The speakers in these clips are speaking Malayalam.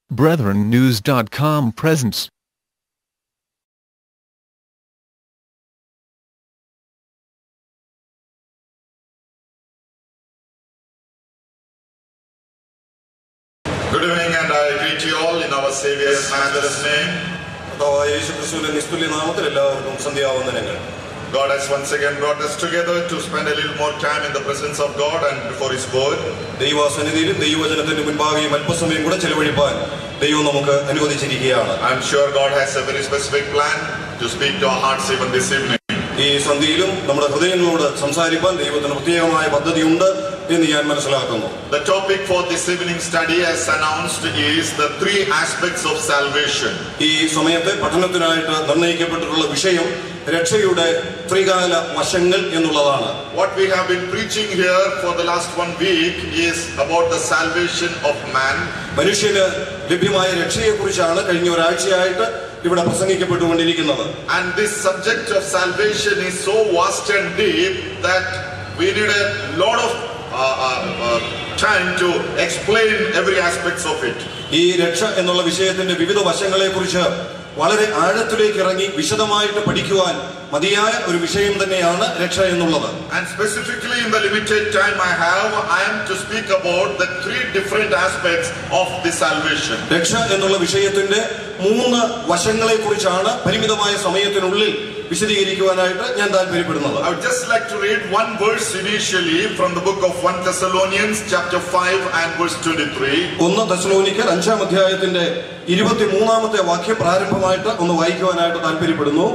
BrethrenNews.com presents Good evening, and I greet you all in our Savior's matchless name. കർത്താവായ യേശുക്രിസ്തുവിന്റെ നിസ്തുല്യ നാമത്തിൽ എല്ലാവർക്കും സന്ധ്യാവന്ദനങ്ങൾ God has once again brought us together to spend a little more time in the presence of God and before His Word. ദൈവസന്നിധിയിലും ദൈവവചനത്തിന്റെ മുൻപാകെയും അല്പസമയം കൂടെ ചെലവഴിപ്പാൻ ദൈവം നമുക്ക് അനുവദിച്ചിരിക്കുകയാണ് I'm sure God has a very specific plan to speak to our hearts even this evening. ഈ സന്ധിയിലും നമ്മുടെ ഹൃദയങ്ങളോട് സംസാരിപ്പാൻ ദൈവത്തിന് പ്രത്യേകമായ പദ്ധതിയുണ്ട് എന്ന് ഞാൻ മനസ്സിലാക്കുന്നു The topic for this evening study, as announced, is the three aspects of salvation. ഈ സമയത്തെ പഠനത്തിനായിട്ട് നിർണയിക്കപ്പെട്ടിട്ടുള്ള വിഷയം രക്ഷയുടെ ത്രികാല വശങ്ങൾ എന്നുള്ളതാണ് What we have been preaching here for the last one week is about the salvation of man. മനുഷ്യന് ലഭ്യമായ രക്ഷയെക്കുറിച്ചാണ് കഴിഞ്ഞ ഒരാഴ്ചയായിട്ട് ഇവിടെ പ്രസംഗിക്കപ്പെട്ടുകൊണ്ടിരിക്കുന്നത് And this subject of salvation is so vast and deep that we need a lot of uh, uh, uh, time to explain every aspects of it. ഈ രക്ഷ എന്നുള്ള വിഷയത്തിന്റെ വിവിധ വശങ്ങളെ കുറിച്ച് വളരെ ആഴത്തിലേക്ക് ഇറങ്ങി വിശദമായിട്ട് പഠിക്കുവാൻ മതിയായ ഒരു വിഷയം തന്നെയാണ് രക്ഷ എന്നുള്ളത് And specifically in the limited time I have, I am to speak about the three different aspects of the salvation. രക്ഷ എന്നുള്ള വിഷയത്തിന്റെ മൂന്ന് വശങ്ങളെ കുറിച്ചാണ് പരിമിതമായ സമയത്തിനുള്ളിൽ വിശദീകരിക്കുവാനായിട്ട് ഞാൻ താല്പര്യപ്പെടുന്നത് I would just like to read one verse initially from the book of 1 Thessalonians chapter 5 and verse 23. ഒന്ന് ദശലോനിക്കൽ അഞ്ചാം അധ്യായത്തിന്റെ ഇരുപത്തിമൂന്നാമത്തെ വാക്യം പ്രാരംഭമായിട്ട് ഒന്ന് വായിക്കുവാനായിട്ട് താല്പര്യപ്പെടുന്നു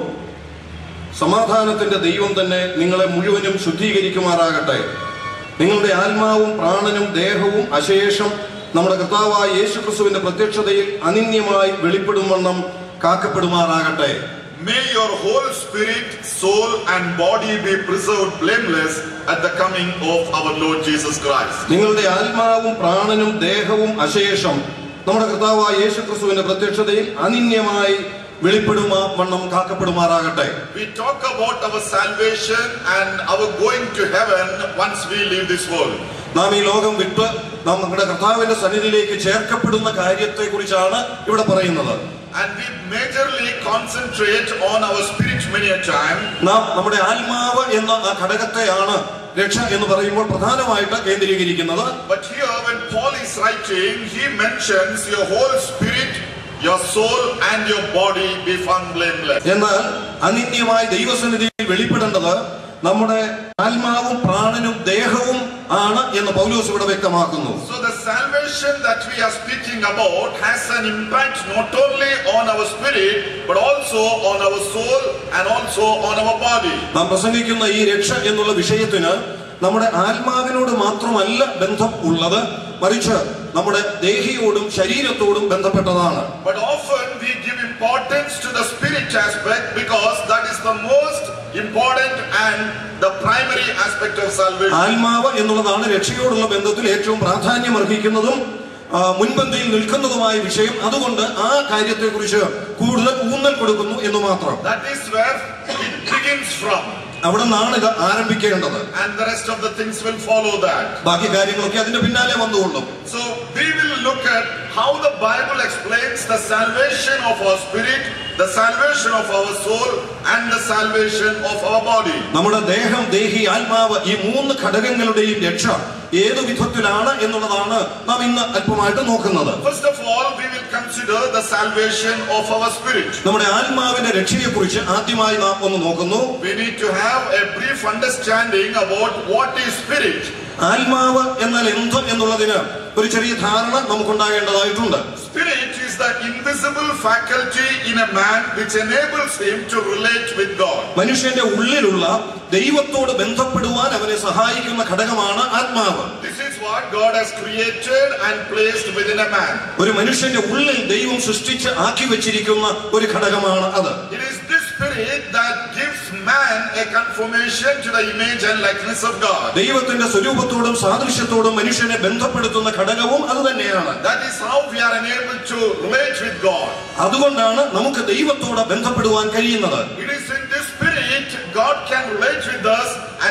സമാധാനത്തിന്റെ ദൈവം തന്നെ നിങ്ങളെ മുഴുവനും ശുദ്ധീകരിക്കുമാറാകട്ടെ നിങ്ങളുടെ ആത്മാവും പ്രാണനും ദേഹവും അശേഷം നമ്മുടെ കർത്താവായ യേശുക്രിസ്തുവിന്റെ പ്രത്യക്ഷതയിൽ അനിന്യമായി വെളിപ്പെടുവണ്ണം കാക്കപ്പെടുമാറാകട്ടെ May your whole spirit, soul, and body be preserved blameless at the coming of our Lord Jesus Christ. നിങ്ങളുടെ ആത്മാവും പ്രാണനും ദേഹവും അശേഷം നമ്മുടെ കർത്താവായ യേശുക്രിസ്തുവിന്റെ പ്രത്യക്ഷതയിൽ അനിന്യമായി വെളിപ്പെടുമാ വണ്ണം കാക്കപ്പെടുമാറാകട്ടെ We talk about our salvation and our going to heaven once we leave this world. നാം ഈ ലോകം വിട്ട് നാം നമ്മുടെ കർത്താവിന്റെ സന്നിധിയിലേക്ക് ചേർക്കപ്പെടുന്ന കാര്യത്തെ കുറിച്ചാണ് ഇവിടെ പറയുന്നത് And we majorly concentrate on our spirit many a time. നാം നമ്മുടെ ആത്മാവ് എന്ന ആ ഘടകത്തെയാണ് രക്ഷ എന്ന് പറയുമ്പോൾ പ്രധാനമായിട്ട് കേന്ദ്രീകരിക്കുന്നത് But here, when Paul is writing, he mentions your whole spirit, your soul, and your body be found blameless. എന്നാൽ അനിന്യമായി ദൈവസന്നിധിയിൽ വെളിപ്പെടേണ്ടത് നമ്മുടെ ആത്മാവും പ്രാണനും ദേഹവും ആണ് എന്ന് പൗലോസ് ഇവിടെ വ്യക്തമാക്കുന്നു So the salvation that we are speaking about has an impact not only on our spirit but also on our soul and also on our body. നാം പ്രസംഗിക്കുന്ന ഈ രക്ഷ എന്നുള്ള വിഷയത്തിന് നമ്മുടെ ആത്മാവിനോട് മാത്രമല്ല ബന്ധം ഉള്ളത് മറിച്ച് നമ്മുടെ ദേഹിയോടും ശരീരത്തോടും ബന്ധപ്പെട്ടതാണ് But often we give importance to the spirit aspect because that is the most important and the primary aspect of salvation. ആത്മാവ് എന്നുള്ളതാണ് രക്ഷയോടുള്ള ബന്ധത്തിൽ ഏറ്റവും പ്രാധാന്യം അർഹിക്കുന്നതും ആ, മുൻപന്തിയിൽ നിൽക്കുന്നതുമായ വിഷയം അതുകൊണ്ട് ആ കാര്യത്തെക്കുറിച്ച് കൂടുതൽ ഊന്നൽ കൊടുക്കുന്നു എന്ന് മാത്രം That is where it begins from അവിടെ നിന്നാണ് ഇത് ആരംഭിക്കേണ്ടത് and the rest of the things will follow that. ബാക്കി കാര്യങ്ങളൊക്കെ അതിന്റെ പിന്നാലെ വന്നുകൊള്ളും So we will look at how the Bible explains the salvation of our spirit, the salvation of our soul, and the salvation of our body. നമ്മുടെ ദേഹം ദേഹി ആത്മാവ് ഈ മൂന്ന് ഘടകങ്ങളുടെയും രക്ഷ ഏതു വിധത്തിലാണ് എന്നുള്ളതാണ് നാം ഇന്ന് അല്പമായിട്ട് നോക്കുന്നത് First of all, we will consider the salvation of our spirit. നമ്മുടെ ആത്മാവിന്റെ രക്ഷയെക്കുറിച്ച് ആദ്യമായി നാം ഒന്ന് നോക്കുന്നു We need to have a brief understanding about what is spirit. ആത്മാവ് എന്നാൽ എന്ത് എന്നുള്ളതിന് ഒരു ചെറിയ ധാരണ നമുക്കുണ്ടാകേണ്ടതായിട്ടുണ്ട് Spirit is the invisible faculty in a man which enables him to relate with God. മനുഷ്യന്റെ ഉള്ളിലുള്ള ദൈവത്തോട് ബന്ധപ്പെടുവാൻ അവനെ സഹായിക്കുന്ന ഘടകമാണ് ആത്മാവ് This is what God has created and placed within a man. ഒരു മനുഷ്യന്റെ ഉള്ളിൽ ദൈവം സൃഷ്ടിച്ച് ആക്കി വെച്ചിരിക്കുന്ന ഒരു ഘടകമാണ് അത് It is this spirit that gives man a conformation to the image and likeness of God. ദൈവത്തിന്റെ സ്വരൂപത്തോടും സാദൃശ്യത്തോടും മനുഷ്യനെ ബന്ധപ്പെടുത്തുന്ന ഘടകവും അത് തന്നെയാണ് That is how we are enabled to relate with God. അതുകൊണ്ടാണ് നമുക്ക് ദൈവത്തോട് ബന്ധപ്പെടുവാൻ കഴിയുന്നത് It is in this spirit God can relate with us and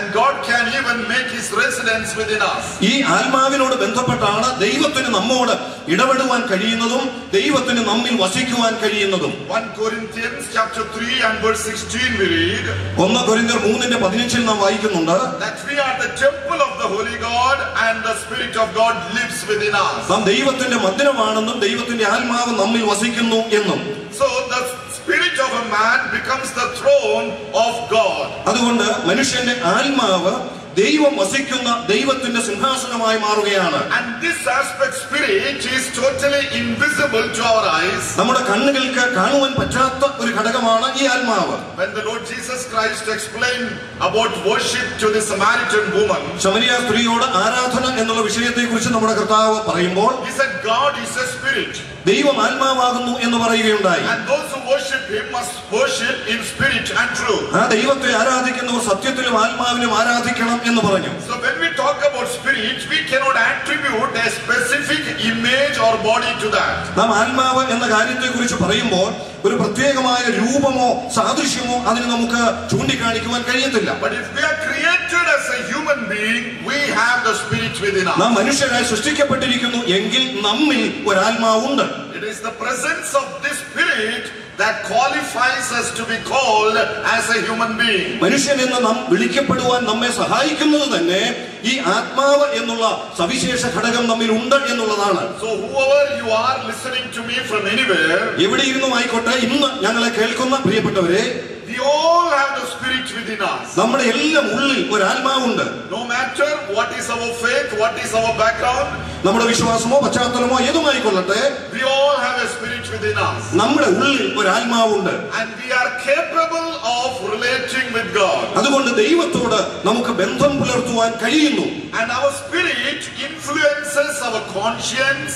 and God can even make his residence within us. ഈ ആത്മാവിനോട് ബന്ധപ്പെട്ടാണ് ദൈവത്തിന് നമ്മോട് ഇടപെടുവാൻ കഴിയുന്നതും ദൈവത്തിന് നമ്മിൽ വസിക്കുവാൻ കഴിയുന്നതും 1 Corinthians chapter 3 and verse 16 we read ഒന്ന് കൊരിന്തർ മൂന്നിന്റെ പതിനഞ്ചിൽ നാം വായിക്കുന്നുണ്ട് that we are the temple of the Holy God and the Spirit of God lives within us. നാം ദൈവത്തിന്റെ മന്ദിരമാണെന്നും ദൈവത്തിന്റെ ആത്മാവ് നമ്മിൽ വസിക്കുന്നു എന്നും So the spirit of a man becomes the throne of God. അതുകൊണ്ട് മനുഷ്യന്റെ ആത്മാവ് ദൈവം വസിക്കുന്ന ദൈവത്തിന്റെ സിംഹാസനമായി മാറുകയാണ് And this aspect spirit is totally invisible to our eyes. നമ്മുടെ കണ്ണുകൾക്ക് കാണുവാൻ പറ്റാത്ത ഒരു ഘടകമാണ് ഈ ആത്മാവ് When the Lord Jesus Christ explained about worship to the Samaritan woman, ശമരിയ സ്ത്രീയോട് ആരാധന എന്നുള്ള വിഷയത്തെ കുറിച്ച് നമ്മുടെ കർത്താവ് പറയുമ്പോൾ he said, God is a spirit. ദൈവം ആത്മാവാകുന്നു എന്ന് പറയുകയുണ്ടായി And those who worship him must worship in spirit and truth. ആ ദൈവത്തെ ആരാധിക്കുന്നവർ സത്യത്തിലും ആത്മാവിലും ആരാധിക്കണം എന്ന് പറഞ്ഞു So when we talk about spirit, we cannot attribute a specific image or body to that. നാം ആത്മാവ് എന്ന കാര്യത്തെ കുറിച്ച് പറയുമ്പോൾ ഒരു പ്രത്യേകമായ രൂപമോ സാദൃശ്യമോ അതിന് നമുക്ക് ചൂണ്ടിക്കാണിക്കുവാൻ കഴിയത്തില്ല But if we are created as a human being, we have the spirit within us. നാം മനുഷ്യരായി സൃഷ്ടിക്കപ്പെട്ടിരിക്കുന്നു എങ്കിൽ നമ്മിൽ ഒരാത്മാവുണ്ട് It is the presence of this spirit that qualifies us to be called as a human being. മനുഷ്യൻ എന്ന് നാം വിളിക്കപ്പെടുവാൻ നമ്മെ സഹായിക്കുന്നത് തന്നെ ഈ ആത്മാവ് എന്നുള്ള സവിശേഷ ഘടകം നമ്മിൽ ഉണ്ട് എന്നുള്ളതാണ് So whoever you are listening to me from anywhere, എവിടെ ഇരുന്നും ആയിക്കോട്ടെ ഇന്ന് ഞങ്ങളെ കേൾക്കുന്ന പ്രിയപ്പെട്ടവരെ we all have the spirit within us. നമ്മുടെ എല്ലാം ഉള്ളിൽ ഒരു ആത്മാവുണ്ട് No matter what is our faith, what is our background, നമ്മുടെ വിശ്വാസമോ പശ്ചാത്തലമോ ഏതുമായിക്കൊള്ളട്ടെ we all have a spirit within us. നമ്മുടെ ഉള്ളിൽ ഒരു ആത്മാവുണ്ട് And we are capable of relating with God. അതുകൊണ്ട് ദൈവത്തോട് നമുക്ക് ബന്ധം പുലർത്തുവാൻ കഴിയുന്നു And our spirit influences our conscience,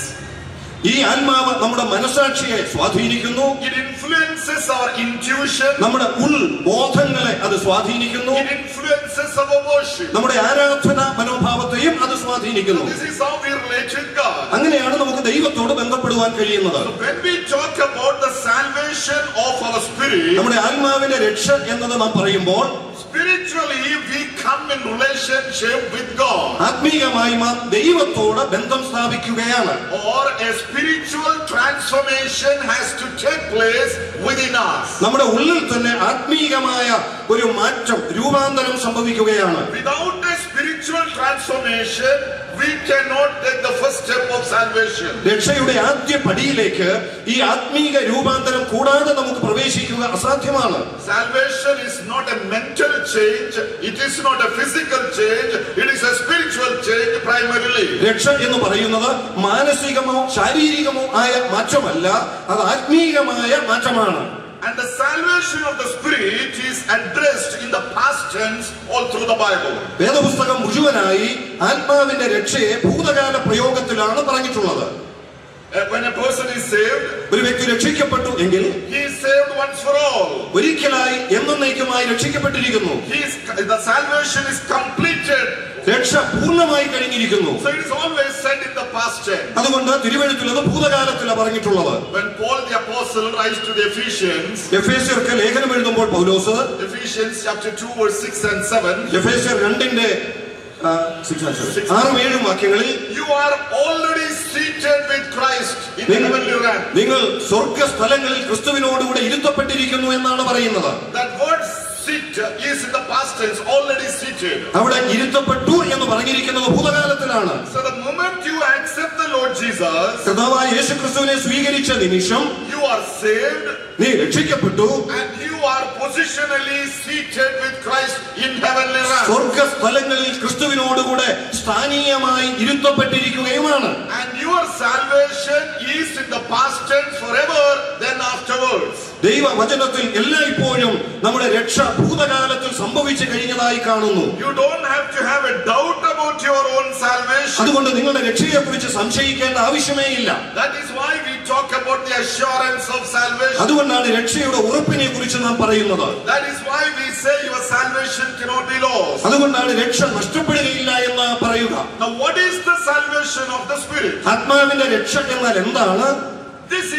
ഈ ആത്മാവ് നമ്മുടെ മനസാക്ഷിയെ സ്വാധീനിക്കുന്നു it influences our intuition, നമ്മുടെ ഉൾ ബോധങ്ങളെ അത് സ്വാധീനിക്കുന്നു it influences our worship. നമ്മുടെ ആരാധന മനോഭാവത്തെയും അത് സ്വാധീനിക്കുന്നു This is how we relate with God. അങ്ങനെയാണ് നമുക്ക് ദൈവത്തോട് ബന്ധപ്പെടുവാൻ കഴിയുന്നത് When we talk about the salvation of our spirit, നമ്മുടെ ആത്മാവിന്റെ രക്ഷ എന്നത് നാം പറയുമ്പോൾ spiritually we come in relationship with God. ആത്മീകമായി നാം ദൈവത്തോട് ബന്ധം സ്ഥാപിക്കുകയാണ് Or a spiritual transformation has to take place within us. നമ്മുടെ ഉള്ളിൽ തന്നെ ആത്മീകമായ ഒരു മാറ്റം രൂപാന്തരം സംഭവിക്കുകയാണ് Without a spiritual transformation, we cannot take the first step of salvation. രക്ഷയുടെ ആദ്യ പടിയിലേക്ക് ഈ ആത്മീക രൂപാന്തരം കൂടാതെ നമുക്ക് പ്രവേശിക്കുക അസാധ്യമാണ് Salvation is not a mental change, it is not a physical change, it is a spiritual change primarily. രക്ഷ എന്ന് പറയുന്നത് മാനസികമോ ശാരീരികമോ ആയ മാറ്റമല്ല അത് ആത്മീകമായ മാറ്റമാണ് And the salvation of the spirit is addressed in the past tense all through the Bible. വേദപുസ്തകം മുഴുവനായി ആത്മാവിന്റെ രക്ഷയെ ഭൂതകാല പ്രയോഗത്തിലാണ് പറഞ്ഞിട്ടുള്ളത് Uh, When a person is saved, ഒരു വ്യക്തി രക്ഷിക്കപ്പെട്ടു എങ്കിൽ he is saved once for all. ഒരിക്കലായി എന്നേക്കുമായി രക്ഷിക്കപ്പെട്ടിരിക്കുന്നു He is, the salvation is completed. രക്ഷ പൂർണ്ണമായി കഴിഞ്ഞിരിക്കുന്നു So it is always said in the past tense. അതുകൊണ്ട് തിരുവഴുത്തിൽ അത് ഭൂതകാലത്തിലാണ് പറഞ്ഞിട്ടുള്ളത് When Paul the apostle writes to the Ephesians, എഫേസ്യർക്ക് ലേഖനം എഴുതുമ്പോൾ പൗലോസ് Ephesians chapter 2 verse 6 and 7, എഫേസ്യർ രണ്ടിന്റെ ആ, six and seven. ആറും ഏഴും വാക്യങ്ങളിൽ you are already seated with Christ in the heavenly realm. നിങ്ങൾ സ്വർഗ സ്ഥലങ്ങളിൽ ക്രിസ്തുവിനോടുകൂടെ ഇരുത്തപ്പെട്ടിരിക്കുന്നു എന്നാണ് പറയുന്നത് That word sit is in the past tense, already seated. അവിടെ ഇരുത്തപ്പെട്ടു എന്ന് പറഞ്ഞിരിക്കുന്നത് ഭൂതകാലത്തിലാണ് So the moment you accept the Lord Jesus, കർത്താവായ യേശു ക്രിസ്തുവിനെ സ്വീകരിച്ച നിമിഷം you are saved നീ രക്ഷിക്കപ്പെട്ടു and you are positionally seated with Christ in heavenly realm. സ്വർഗ സ്ഥലങ്ങളിൽ ക്രിസ്തുവിനോടുകൂടെ സ്ഥാനീയമായി ഇരുത്തപ്പെട്ടിരിക്കുകയുമാണ് And your salvation is in the past tense forever, then afterwards. ദൈവവചനത്തിൽ എല്ലായ്പ്പോഴും നമ്മുടെ രക്ഷ ഭൂതകാലത്തിൽ സംഭവിച്ചു കഴിഞ്ഞതായി കാണുന്നു You don't have to have a doubt about your own salvation. അതുകൊണ്ട് നിങ്ങളുടെ രക്ഷയെക്കുറിച്ച് സംശയിക്കേണ്ട ആവശ്യമേ ഇല്ല That is why we talk about the assurance of salvation. അതുകൊണ്ടാണ് രക്ഷയുടെ ഉറപ്പിനെ കുറിച്ച് നാം പറയുന്നത് That is why we say your salvation cannot be lost. അതുകൊണ്ടാണ് രക്ഷ നഷ്ടപ്പെടുകയില്ല എന്ന് പറയുക Now, what is the salvation of the Spirit? ആത്മാവിന്റെ രക്ഷ എന്നാൽ എന്താണ് This is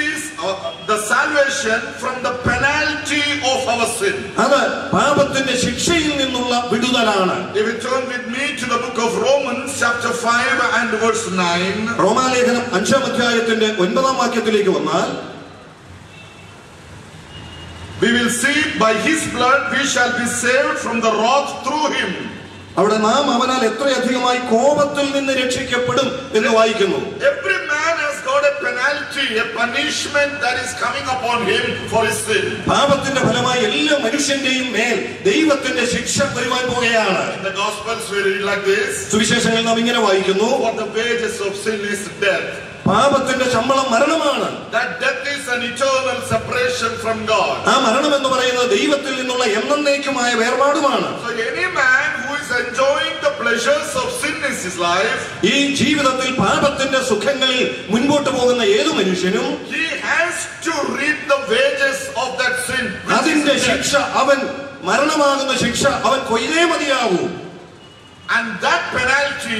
uh, the salvation from the penalty of our sin. അത് പാപത്തിന്റെ ശിക്ഷയിൽ നിന്നുള്ള വിടുതലാണ് If you turn with me to the book of Romans, chapter 5 and verse 9, റോമാലേഖനം അഞ്ചാം അധ്യായത്തിന്റെ ഒൻപതാം വാക്യത്തിലേക്ക് വന്നാൽ we will see by his blood we shall be saved from the wrath through him. അവിടെ നാം അവനാൽ എത്രയധികമായി കോപത്തിൽ നിന്ന് രക്ഷിക്കപ്പെടും എന്ന് വായിക്കുന്നു Every man has got a penalty, a punishment that is coming upon him for his sin. പാപത്തിന്റെ ഫലമായി എല്ലാ മനുഷ്യന്റെയും മേൽ ദൈവത്തിന്റെ ശിക്ഷ വരുവാൻ പോകുകയാണ് In the Gospels, we read like this സുവിശേഷങ്ങളിൽ നാം ഇങ്ങനെ വായിക്കുന്നു For the wages of sin is death. പാപത്തിന്റെ ശമ്പളം മരണമാണ് That death is an eternal separation from God. ആ മരണം എന്ന് പറയുന്നത് ദൈവത്തിൽ നിന്നുള്ള എന്നേക്കുമായ വേർപാടുമാണ് So, any man who is enjoying the pleasures of sin in his life, ഈ ജീവിതത്തിൽ പാപത്തിന്റെ സുഖങ്ങളിൽ മുൻപോട്ട് പോകുന്ന ഏതു മനുഷ്യനും he has to reap the wages of that sin. which is അതിന്റെ death. ശിക്ഷ അവൻ മരണമാകുന്ന ശിക്ഷ അവൻ കൊയ്തേ മതിയാവൂ And that penalty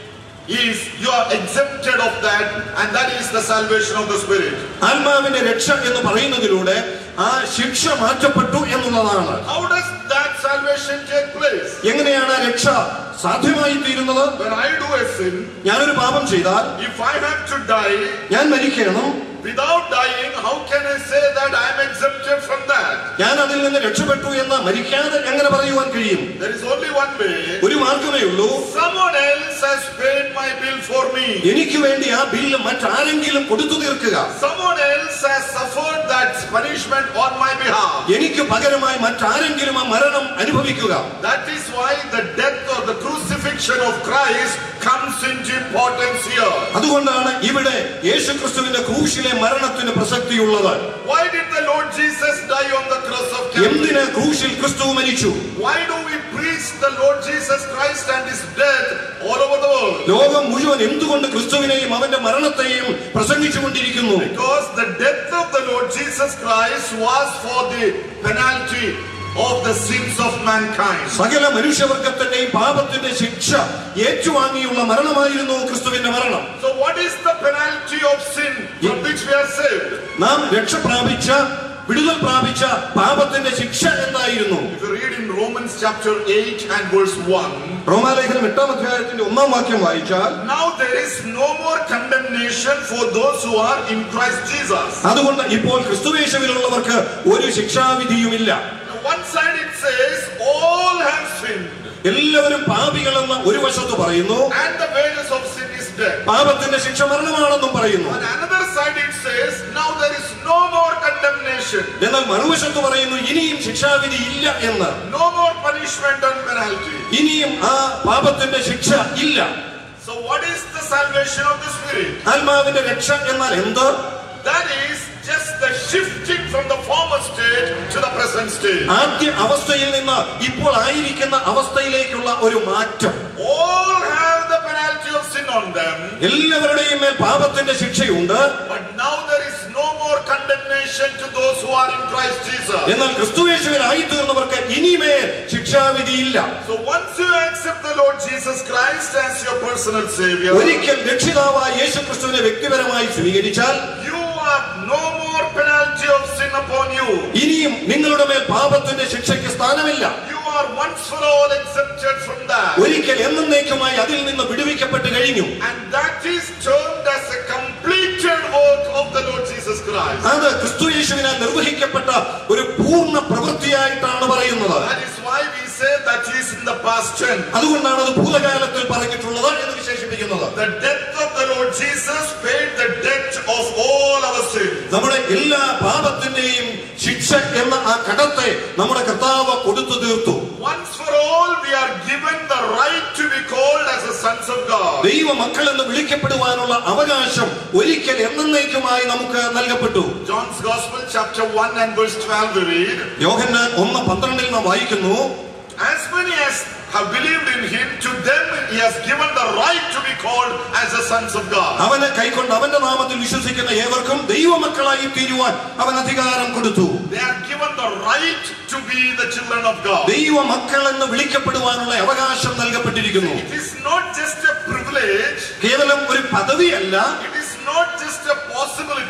is you are exempted of that, and that is the salvation of the spirit. ആത്മാവിന്റെ രക്ഷ എന്ന് പറയുന്നതിലൂടെ ആ ശിക്ഷ മാറ്റപ്പെട്ടു എന്നുള്ളതാണ് How does that salvation take place? എങ്ങനെയാണ് ആ രക്ഷ സാധ്യമായി തീരുന്നത് When I do a sin, ഞാനൊരു പാപം ചെയ്താൽ if I have to die ഞാൻ മരിക്കണം without dying, how can I say that I am exempted from that? ഞാൻ അതിൽ നിന്ന് രക്ഷപ്പെട്ടു എന്ന് മരിക്കാതെ എങ്ങനെ പറയുവാൻ കഴിയും There is only one way. ഒരു മാർഗമേ ഉള്ളൂ Someone else has paid my bill for me. എനിക്ക് വേണ്ടി ആ ബില്ല് മറ്റാരെങ്കിലും കൊടുത്തു തീർക്കുക Someone else has suffered that punishment on my behalf. എനിക്ക് പകരമായി മറ്റാരെങ്കിലും ആ മരണം അനുഭവിക്കുക That is why the death or the crucifixion of Christ comes into importance here. അതുകൊണ്ടാണ് ഇവിടെ യേശുക്രിസ്തുവിന്റെ ക്രൂശിലെ മരണത്തിന് പ്രസക്തിയുള്ളത് Why did the Lord Jesus die on the cross of എന്തിന് Calvary? ക്രൂശിൽ ക്രിസ്തു മരിച്ചു Why do we preach the Lord Jesus Christ and his death all over the world? ലോകം മുഴുവൻ എന്തുകൊണ്ട് ക്രിസ്തുവിനെയും അവന്റെ മരണത്തെയും പ്രസംഗിച്ചു കൊണ്ടിരിക്കുന്നു Because the death of the Lord Jesus Christ was for the penalty of the sins of mankind. സകല മനുഷ്യവർഗത്തിന്റെയും പാപത്തിന്റെ ശിക്ഷ ഏറ്റുവാങ്ങിയുള്ള മരണമായിരുന്നു ക്രിസ്തുവിന്റെ മരണം So what is the penalty of sin from which we are saved? നാം രക്ഷ പ്രാപിച്ച വിടുതൽ പ്രാപിച്ച പാപത്തിന്റെ ശിക്ഷ എന്തായിരുന്നു If you read in Romans chapter 8 and verse 1, റോമാലേഖനം എട്ടാം അധ്യായത്തിന്റെ ഒന്നാം വാക്യം വായിച്ചാൽ now there is no more condemnation for those who are in Christ Jesus. അതുകൊണ്ട് ഇപ്പോൾ ക്രിസ്തുവേശവിലുള്ളവർക്ക് ഒരു ശിക്ഷാവിധിയുമില്ല On one side it says, all have sinned, എല്ലാവരും പാപികളെന്ന് ഒരു വശത്ത് പറയുന്നു and the wages of sin is death. പാപത്തിന്റെ ശിക്ഷ മരണമാണെന്നും പറയുന്നു On another side it says, now there is no more condemnation, എന്നാൽ മറുവശത്ത് പറയുന്നു ഇനിയും ശിക്ഷാവിധി ഇല്ല എന്ന് no more punishment and penalty. ഇനിയും ആ പാപത്തിന്റെ ശിക്ഷ ഇല്ല So what is the salvation of the Spirit? ആത്മാവിന്റെ രക്ഷ എന്നാൽ എന്ത് That is just the shifting from the former state to the present state. ആദ്യ അവസ്ഥയിൽ നിന്ന് ഇപ്പോൾ ആയിരിക്കുന്ന അവസ്ഥയിലേക്കുള്ള ഒരു മാറ്റം All have the penalty of sin on them, എല്ലാവരുടെയും മേൽ പാപത്തിന്റെ ശിക്ഷയുണ്ട് but now there is no more condemnation to those who are in Christ Jesus. എന്നാൽ ക്രിസ്തുവേശുവിനായി തീർന്നവർക്ക് ഇനിമേൽ ശിക്ഷാവിധിയില്ല So once you accept the Lord Jesus Christ as your personal Savior, ഒരിക്കൽ രക്ഷിതാവായ യേശു ക്രിസ്തുവിനെ വ്യക്തിപരമായി സ്വീകരിച്ചാൽ you have no more penalty of sin upon you. ഇനിയും നിങ്ങളുടെ മേൽ പാപത്തിന്റെ ശിക്ഷയ്ക്ക് സ്ഥാനമില്ല You are once for all exempted from that. ഒരിക്കൽ എന്നേക്കുമായി അതിൽ നിന്ന് വിടുവിക്കപ്പെട്ട് കഴിഞ്ഞു And that is termed as a completed work of the Lord Jesus Christ. അത് ക്രിസ്തുയേശുവിനാൽ നിർവഹിക്കപ്പെട്ട ഒരു പൂർണ്ണ പ്രവൃത്തിയായിട്ടാണ് പറയുന്നത് That is why we say that he is in the past tense. അതുകൊണ്ടാണ് അത് ഭൂതകാലത്തിൽ പറഞ്ഞിട്ടുള്ളത് എന്ന് വിശേഷിപ്പിക്കുന്നത് The death of the Lord Jesus paid the debt of all our sins. നമ്മുടെ എല്ലാ പാപത്തിന്റെയും ശിക്ഷ എന്ന ആ കടത്തെ നമ്മുടെ കർത്താവ് കൊടുത്തു തീർത്തു Once for all, we are given the right to be called as the sons of God. ദൈവ മക്കൾ എന്ന് വിളിക്കപ്പെടുവാനുള്ള അവകാശം ഒരിക്കൽ എന്നേക്കുമായി നമുക്ക് നൽകപ്പെട്ടു John's Gospel, chapter 1 and verse 12, we read, യോഹന്നാൻ ഒന്ന് പന്ത്രണ്ടിൽ നാം വായിക്കുന്നു As many as have believed in him, to them he has given the right to be called as the sons of God. അവനെ കൈക്കൊണ്ട് അവന്റെ നാമത്തിൽ വിശ്വസിക്കുന്ന ഏവർക്കും ദൈവമക്കളായി തീരുവാൻ അവൻ അധികാരം കൊടുത്തു They are given the right to be the children of God. ദൈവ മക്കൾ എന്ന് വിളിക്കപ്പെടുവാനുള്ള അവകാശം നൽകപ്പെട്ടിരിക്കുന്നു It is not just a privilege, കേവലം ഒരു പദവിയല്ല it is not just a possibility,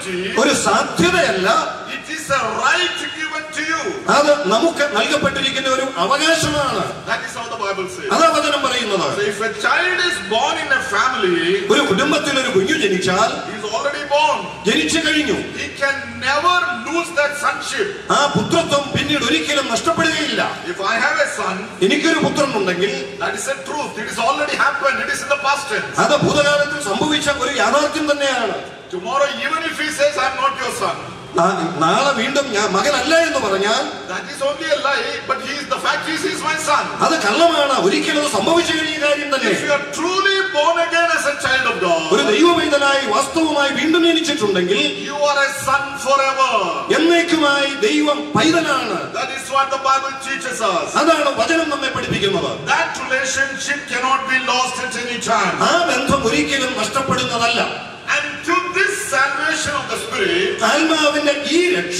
possibility. ഒരു സാധ്യതയല്ല It is a right given to you. അത് നമുക്ക് നൽകപ്പെട്ടിരിക്കുന്ന ഒരു അവകാശമാണ് That is how the Bible says. അതാ വചനം പറയുന്നത് So if a child is born in a family, ഒരു കുടുംബത്തിൽ ഒരു കുഞ്ഞു ജനിച്ചാൽ he is already born. ജനിച്ചു കഴിഞ്ഞു He can never lose that sonship. ആ പുത്രത്വം പിന്നീട് ഒരിക്കലും നഷ്ടപ്പെടുകയില്ല If I have a son, എനിക്കൊരു പുത്രൻ ഉണ്ടെങ്കിൽ that is a truth. It is already happened. It is in the past tense. അത് ഭൂതകാലത്തിൽ സംഭവിച്ച ഒരു യാഥാർത്ഥ്യം തന്നെയാണ് Tomorrow, even if he says, I'm not your son, നാ- നാളെ വീണ്ടും ഞാൻ മകനല്ല എന്ന് പറഞ്ഞാൽ that is only a lie, but he is the fact is he is my son. അത് കള്ളമാണ് ഒരിക്കലും അത് സംഭവിച്ചു കഴിഞ്ഞ കാര്യം തന്നെ If you are truly born again as a child of ഒരു God, ദൈവവൈതനായി വാസ്തവമായി വീണ്ടും ജനിച്ചിട്ടുണ്ടെങ്കിൽ you are a son forever. എന്നേക്കുമായി ദൈവം പൈതലാണ് That is what the Bible teaches us. അതാണ് വചനം നമ്മെ പഠിപ്പിക്കുന്നത് That relationship cannot be lost at any time. ആ ബന്ധം ഒരിക്കലും നഷ്ടപ്പെടുന്നതല്ല And to this salvation of the Spirit, ആത്മാവിന്റെ ഈ രക്ഷ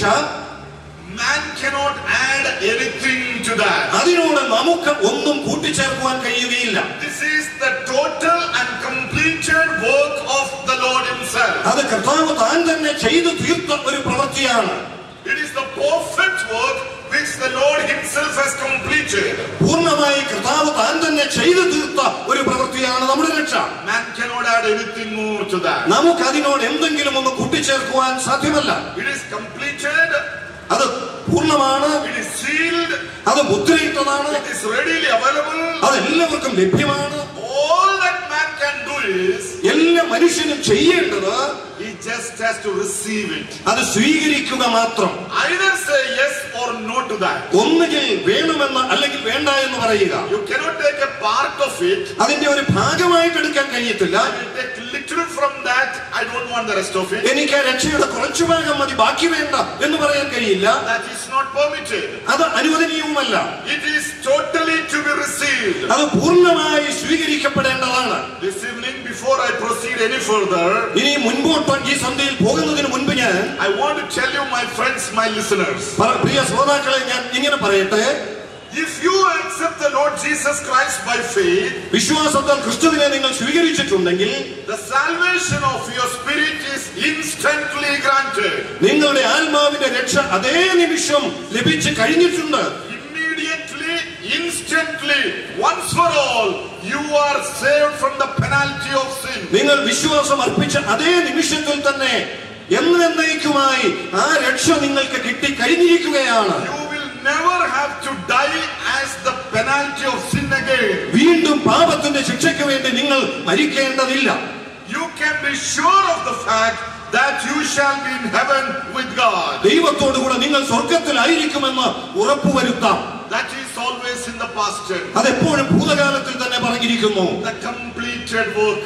man cannot add anything to that. അതിനോട് നമുക്ക് ഒന്നും കൂട്ടിച്ചേർക്കുവാൻ കഴിയുകയില്ല This is the total and completed work of the Lord Himself. അത് കർത്താവ് താൻ തന്നെ ചെയ്തു തീർത്ത ഒരു പ്രവൃത്തിയാണ് It is the perfect work which the Lord Himself has completed. പൂർണ്ണമായി കർത്താവ് താൻ തന്നെ ചെയ്തു തീർത്ത ഒരു പ്രവൃത്തിയാണ് നമ്മുടെ രക്ഷ Man cannot add anything more to that. നമുക്ക് അതിനോട് എന്തെങ്കിലും ഒന്ന് കൂട്ടിച്ചേർക്കുവാൻ സാധ്യമല്ല It is completed, അത് പൂർണ്ണമാണ് it is sealed, അത് മുദ്രയിട്ടതാണ് it is readily available. അത് എല്ലാവർക്കും ലഭ്യമാണ് All that man can do is എല്ലാ മനുഷ്യനും ചെയ്യേണ്ടത് he just has to receive it. അത് സ്വീകരിക്കുക മാത്രം Either say yes or no to that. ഒന്നുകിൽ വേണമെന്ന് അല്ലെങ്കിൽ വേണ്ട എന്ന് പറയുക You cannot take a part of it അതിന്റെ ഒരു ഭാഗമായിട്ട് എടുക്കാൻ കഴിയത്തില്ല I will take little from that. I don't want the rest of it. എനിക്ക് ആ രക്ഷയുടെ കുറച്ചു ഭാഗം മതി ബാക്കി വേണ്ട എന്ന് പറയാൻ കഴിയില്ല That is not permitted. അത് അനുവദനീയവുമല്ല It is totally to be received. അത് പൂർണ്ണമായി സ്വീകരിക്കപ്പെടേണ്ടതാണ് This evening, before I proceed any further, ഇനി മുൻപോട്ട് ഈ സന്ധ്യയിൽ പോകുന്നതിന് മുൻപ് ഞാൻ I want to tell you, my friends, my listeners, പറ- പ്രിയ ശ്രോതാക്കളെ ഞാൻ ഇങ്ങനെ പറയട്ടെ if you accept the Lord Jesus Christ by faith, വിശ്വാസത്താൽ ക്രിസ്തുവിനെ നിങ്ങൾ സ്വീകരിച്ചിട്ടുണ്ടെങ്കിൽ the salvation of your spirit is instantly granted. നിങ്ങളുടെ ആത്മാവിന്റെ രക്ഷ അതേ നിമിഷം ലഭിച്ചു കഴിഞ്ഞിട്ടുണ്ട് Immediately, instantly, once for all, you are saved from the penalty of sin. നിങ്ങൾ വിശ്വാസം അർപ്പിച്ച അതേ നിമിഷത്തിൽ തന്നെ എന്നേക്കുമായി ആ രക്ഷ നിങ്ങൾക്ക് കിട്ടി കഴിഞ്ഞിരിക്കുകയാണ് You will never have to die as the penalty of sin again. വീണ്ടും പാപത്തിന്റെ ശിക്ഷയ്ക്ക് വേണ്ടി നിങ്ങൾ മരിക്കേണ്ടതില്ല You can be sure of the fact that you shall be in heaven with God. ദൈവത്തോടുകൂടെ നിങ്ങൾ സ്വർഗത്തിലായിരിക്കുമെന്ന് ഉറപ്പുവരുത്താം That is always in the past tense. അതെപ്പോഴും ഭൂതകാലത്തിൽ തന്നെ പറഞ്ഞിരിക്കുന്നു The completed work.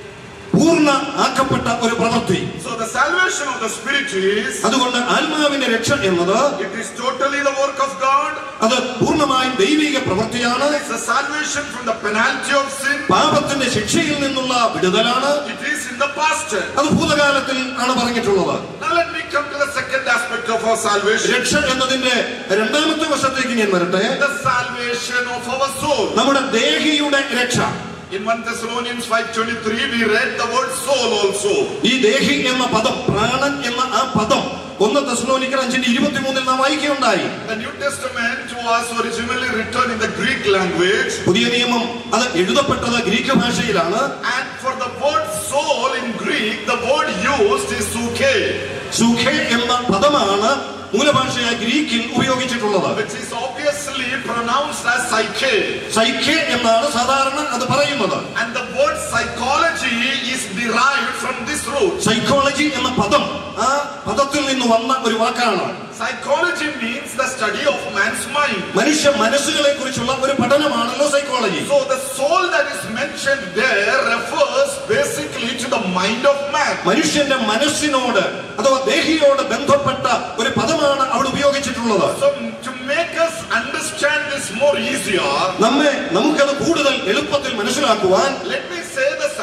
പൂർണ്ണ ആക്കപ്പെട്ട ഒരു പ്രവൃത്തി So the salvation of the spirit is, അതുകൊണ്ട് ആത്മാവിന്റെ രക്ഷ എന്നത് it is totally the work of God. അത് പൂർണ്ണമായും ദൈവിക പ്രവൃത്തിയാണ് It's the salvation from the penalty of sin. പാപത്തിന്റെ ശിക്ഷയിൽ നിന്നുള്ള വിടുതലാണ് It is in the past tense. അത് ഭൂതകാലത്തിൽ ആണ് പറഞ്ഞിട്ടുള്ളത് Now let me come to the second aspect of our salvation. രക്ഷ എന്നതിന്റെ രണ്ടാമത്തെ വശത്തേക്ക് ഞാൻ വരട്ടെ The salvation of our soul. നമ്മുടെ ദേഹിയുടെ രക്ഷ In 1 Thessalonians 5.23 we read the word soul also. ഈ ദേഹി എന്ന പദം പ്രാണൻ എന്ന ആ പദം ഒന്ന് തെസ്ലോനിക്കർ അഞ്ചിന്റെ ഇരുപത്തിമൂന്നിൽ നാം വായിക്കുകയുണ്ടായി The New Testament was originally written in the Greek language പുതിയ നിയമം അത് എഴുതപ്പെട്ടത് ഗ്രീക്ക് ഭാഷയിലാണ് and for the word soul in Greek the word used is suke സുഖേ എന്ന പദമാണ് മൂലഭാഷയായ ഗ്രീക്കിൽ ഉപയോഗിച്ചിട്ടുള്ളത് which is obviously pronounced as psyche സൈഖ്യ എന്നാണ് സാധാരണ അത് പറയുന്നത് and the word psychology is derived from this root. Psychology എന്ന പദം ആ പദത്തിൽ നിന്ന് വന്ന ഒരു വാക്കാണ് Psychology means the study of man's mind. മനുഷ്യ മനസ്സുകളെ കുറിച്ചുള്ള ഒരു പഠനമാണല്ലോ psychology So the soul that is mentioned there refers basically to the mind of man. മനുഷ്യന്റെ മനസ്സിനോട് അഥവാ ദേഹിയോട് ബന്ധപ്പെട്ട ഒരു പദമാണ് അവിടെ ഉപയോഗിച്ചിട്ടുള്ളത് So to make us understand this more easier, നമ്മെ നമുക്കത് കൂടുതൽ എളുപ്പത്തിൽ മനസ്സിലാക്കുവാൻ let me say the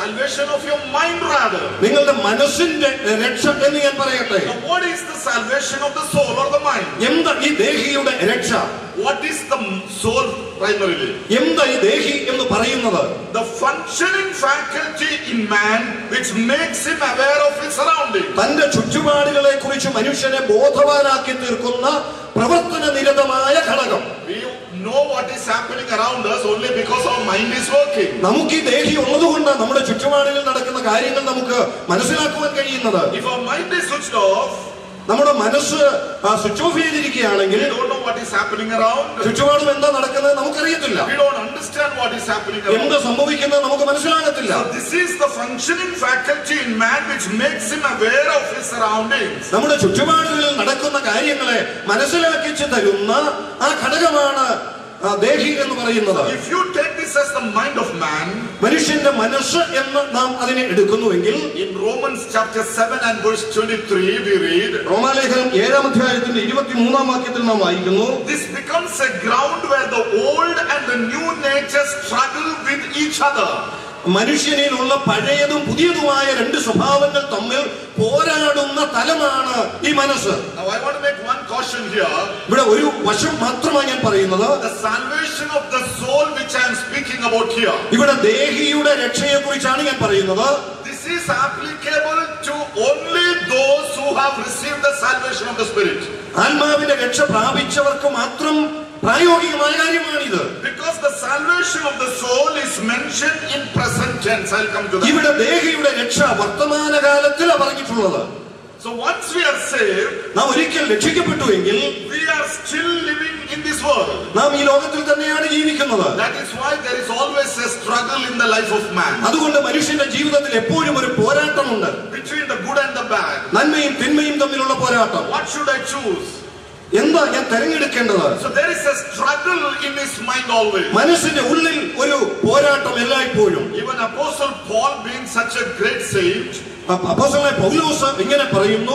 salvation of your mind rather. നിങ്ങളുടെ മനസ്സിന്റെ രക്ഷ എന്ന് ഞാൻ പറയട്ടെ Now, what is the salvation of the soul or the mind? എന്താ ഈ ദേഹിയുടെ രക്ഷ What is the soul primarily? എന്താ ഈ ദേഹി എന്ന് പറയുന്നത് The functioning faculty in man which makes him aware of his surroundings. തന്റെ ചുറ്റുപാടുകളെ കുറിച്ച് മനുഷ്യനെ ബോധവാനാക്കി തീർക്കുന്ന പ്രവർത്തന നിരതമായ ഘടകം We know what is happening around us only because our mind is working. നമുക്ക് ഈ ദേഹി ഉള്ളതുകൊണ്ട് നമ്മുടെ ചുറ്റുപാടുകളിൽ നടക്കുന്ന കാര്യങ്ങൾ നമുക്ക് മനസ്സിലാക്കുവാൻ കഴിയുന്നത് If our mind is switched off, നമ്മുടെ മനസ്സ് സ്വിച്ച് ഓഫ് ചെയ്തിരിക്കുകയാണെങ്കിൽ we don't know what is happening around. ചുറ്റുപാടും എന്താ നടക്കുന്നത് നമുക്കറിയത്തില്ല We don't understand what is happening എന്ത് around. സംഭവിക്കുന്നത് നമുക്ക് മനസ്സിലാകത്തില്ല So this is the functioning faculty in man which makes him aware of his surroundings. നമ്മുടെ ചുറ്റുപാടുകളിൽ നടക്കുന്ന കാര്യങ്ങളെ മനസ്സിലാക്കിച്ച് തരുന്ന ആ ഘടകമാണ് ആ, ദേഹി എന്ന് പറയുന്നത് If you take this as the mind of man, മനുഷ്യന്റെ മനസ്സ് എന്ന് നാം അതിനെ എടുക്കുന്നുവെങ്കിൽ in Romans chapter 7 and verse 23, we read, റോമാലേഖനം ഏഴാം അധ്യായത്തിന്റെ ഇരുപത്തിമൂന്നാം വാക്യത്തിൽ നാം വായിക്കുന്നു This becomes a ground where the old and the new nature struggle with each other. മനുഷ്യനിലുള്ള പഴയതും പുതിയതുമായ രണ്ട് സ്വഭാവങ്ങൾ തമ്മിൽ പോരാടുന്ന തലമാണ് ഈ മനസ്സ് Now, I want to make one caution here. ഇവിടെ ഒരു വശം മാത്രമാണ് ഞാൻ പറയുന്നത് The salvation of the soul, which I am speaking about here, ഇവിടെ ദേഹിയുടെ രക്ഷയെ കുറിച്ചാണ് ഞാൻ പറയുന്നത് this is applicable to only those who have received the salvation of the Spirit. ആത്മാവിന്റെ രക്ഷ പ്രാപിച്ചവർക്ക് മാത്രം പ്രായോഗികമായ കാര്യമാണിത് Because the salvation of the soul is mentioned in present tense. I'll come to that. ഇവിടെ ദേഹിയുടെ രക്ഷ വർത്തമാനകാലത്തിലാണ് പറഞ്ഞിട്ടുള്ളത് So once we are saved, നാം ഒരിക്കൽ രക്ഷിക്കപ്പെട്ടുവെങ്കിൽ we are still living in this world. നാം ഈ ലോകത്തിൽ തന്നെയാണ് ജീവിക്കുന്നത് That is why there is always a struggle in the life of man അതുകൊണ്ട് മനുഷ്യന്റെ ജീവിതത്തിൽ എപ്പോഴും ഒരു പോരാട്ടമുണ്ട് between the good and the bad. നന്മയും തിന്മയും തമ്മിലുള്ള പോരാട്ടം What should I choose? എന്താ ഞാൻ തെരഞ്ഞെടുക്കേണ്ടത് So there is a struggle in his mind always. മനസ്സിന്റെ ഉള്ളിൽ ഒരു പോരാട്ടം എല്ലായ്പ്പോഴും Even Apostle Paul, being such a great saint, അപ്പ- അപ്പോസ്തലനായ പൗലോസ് ഇങ്ങനെ പറയുന്നു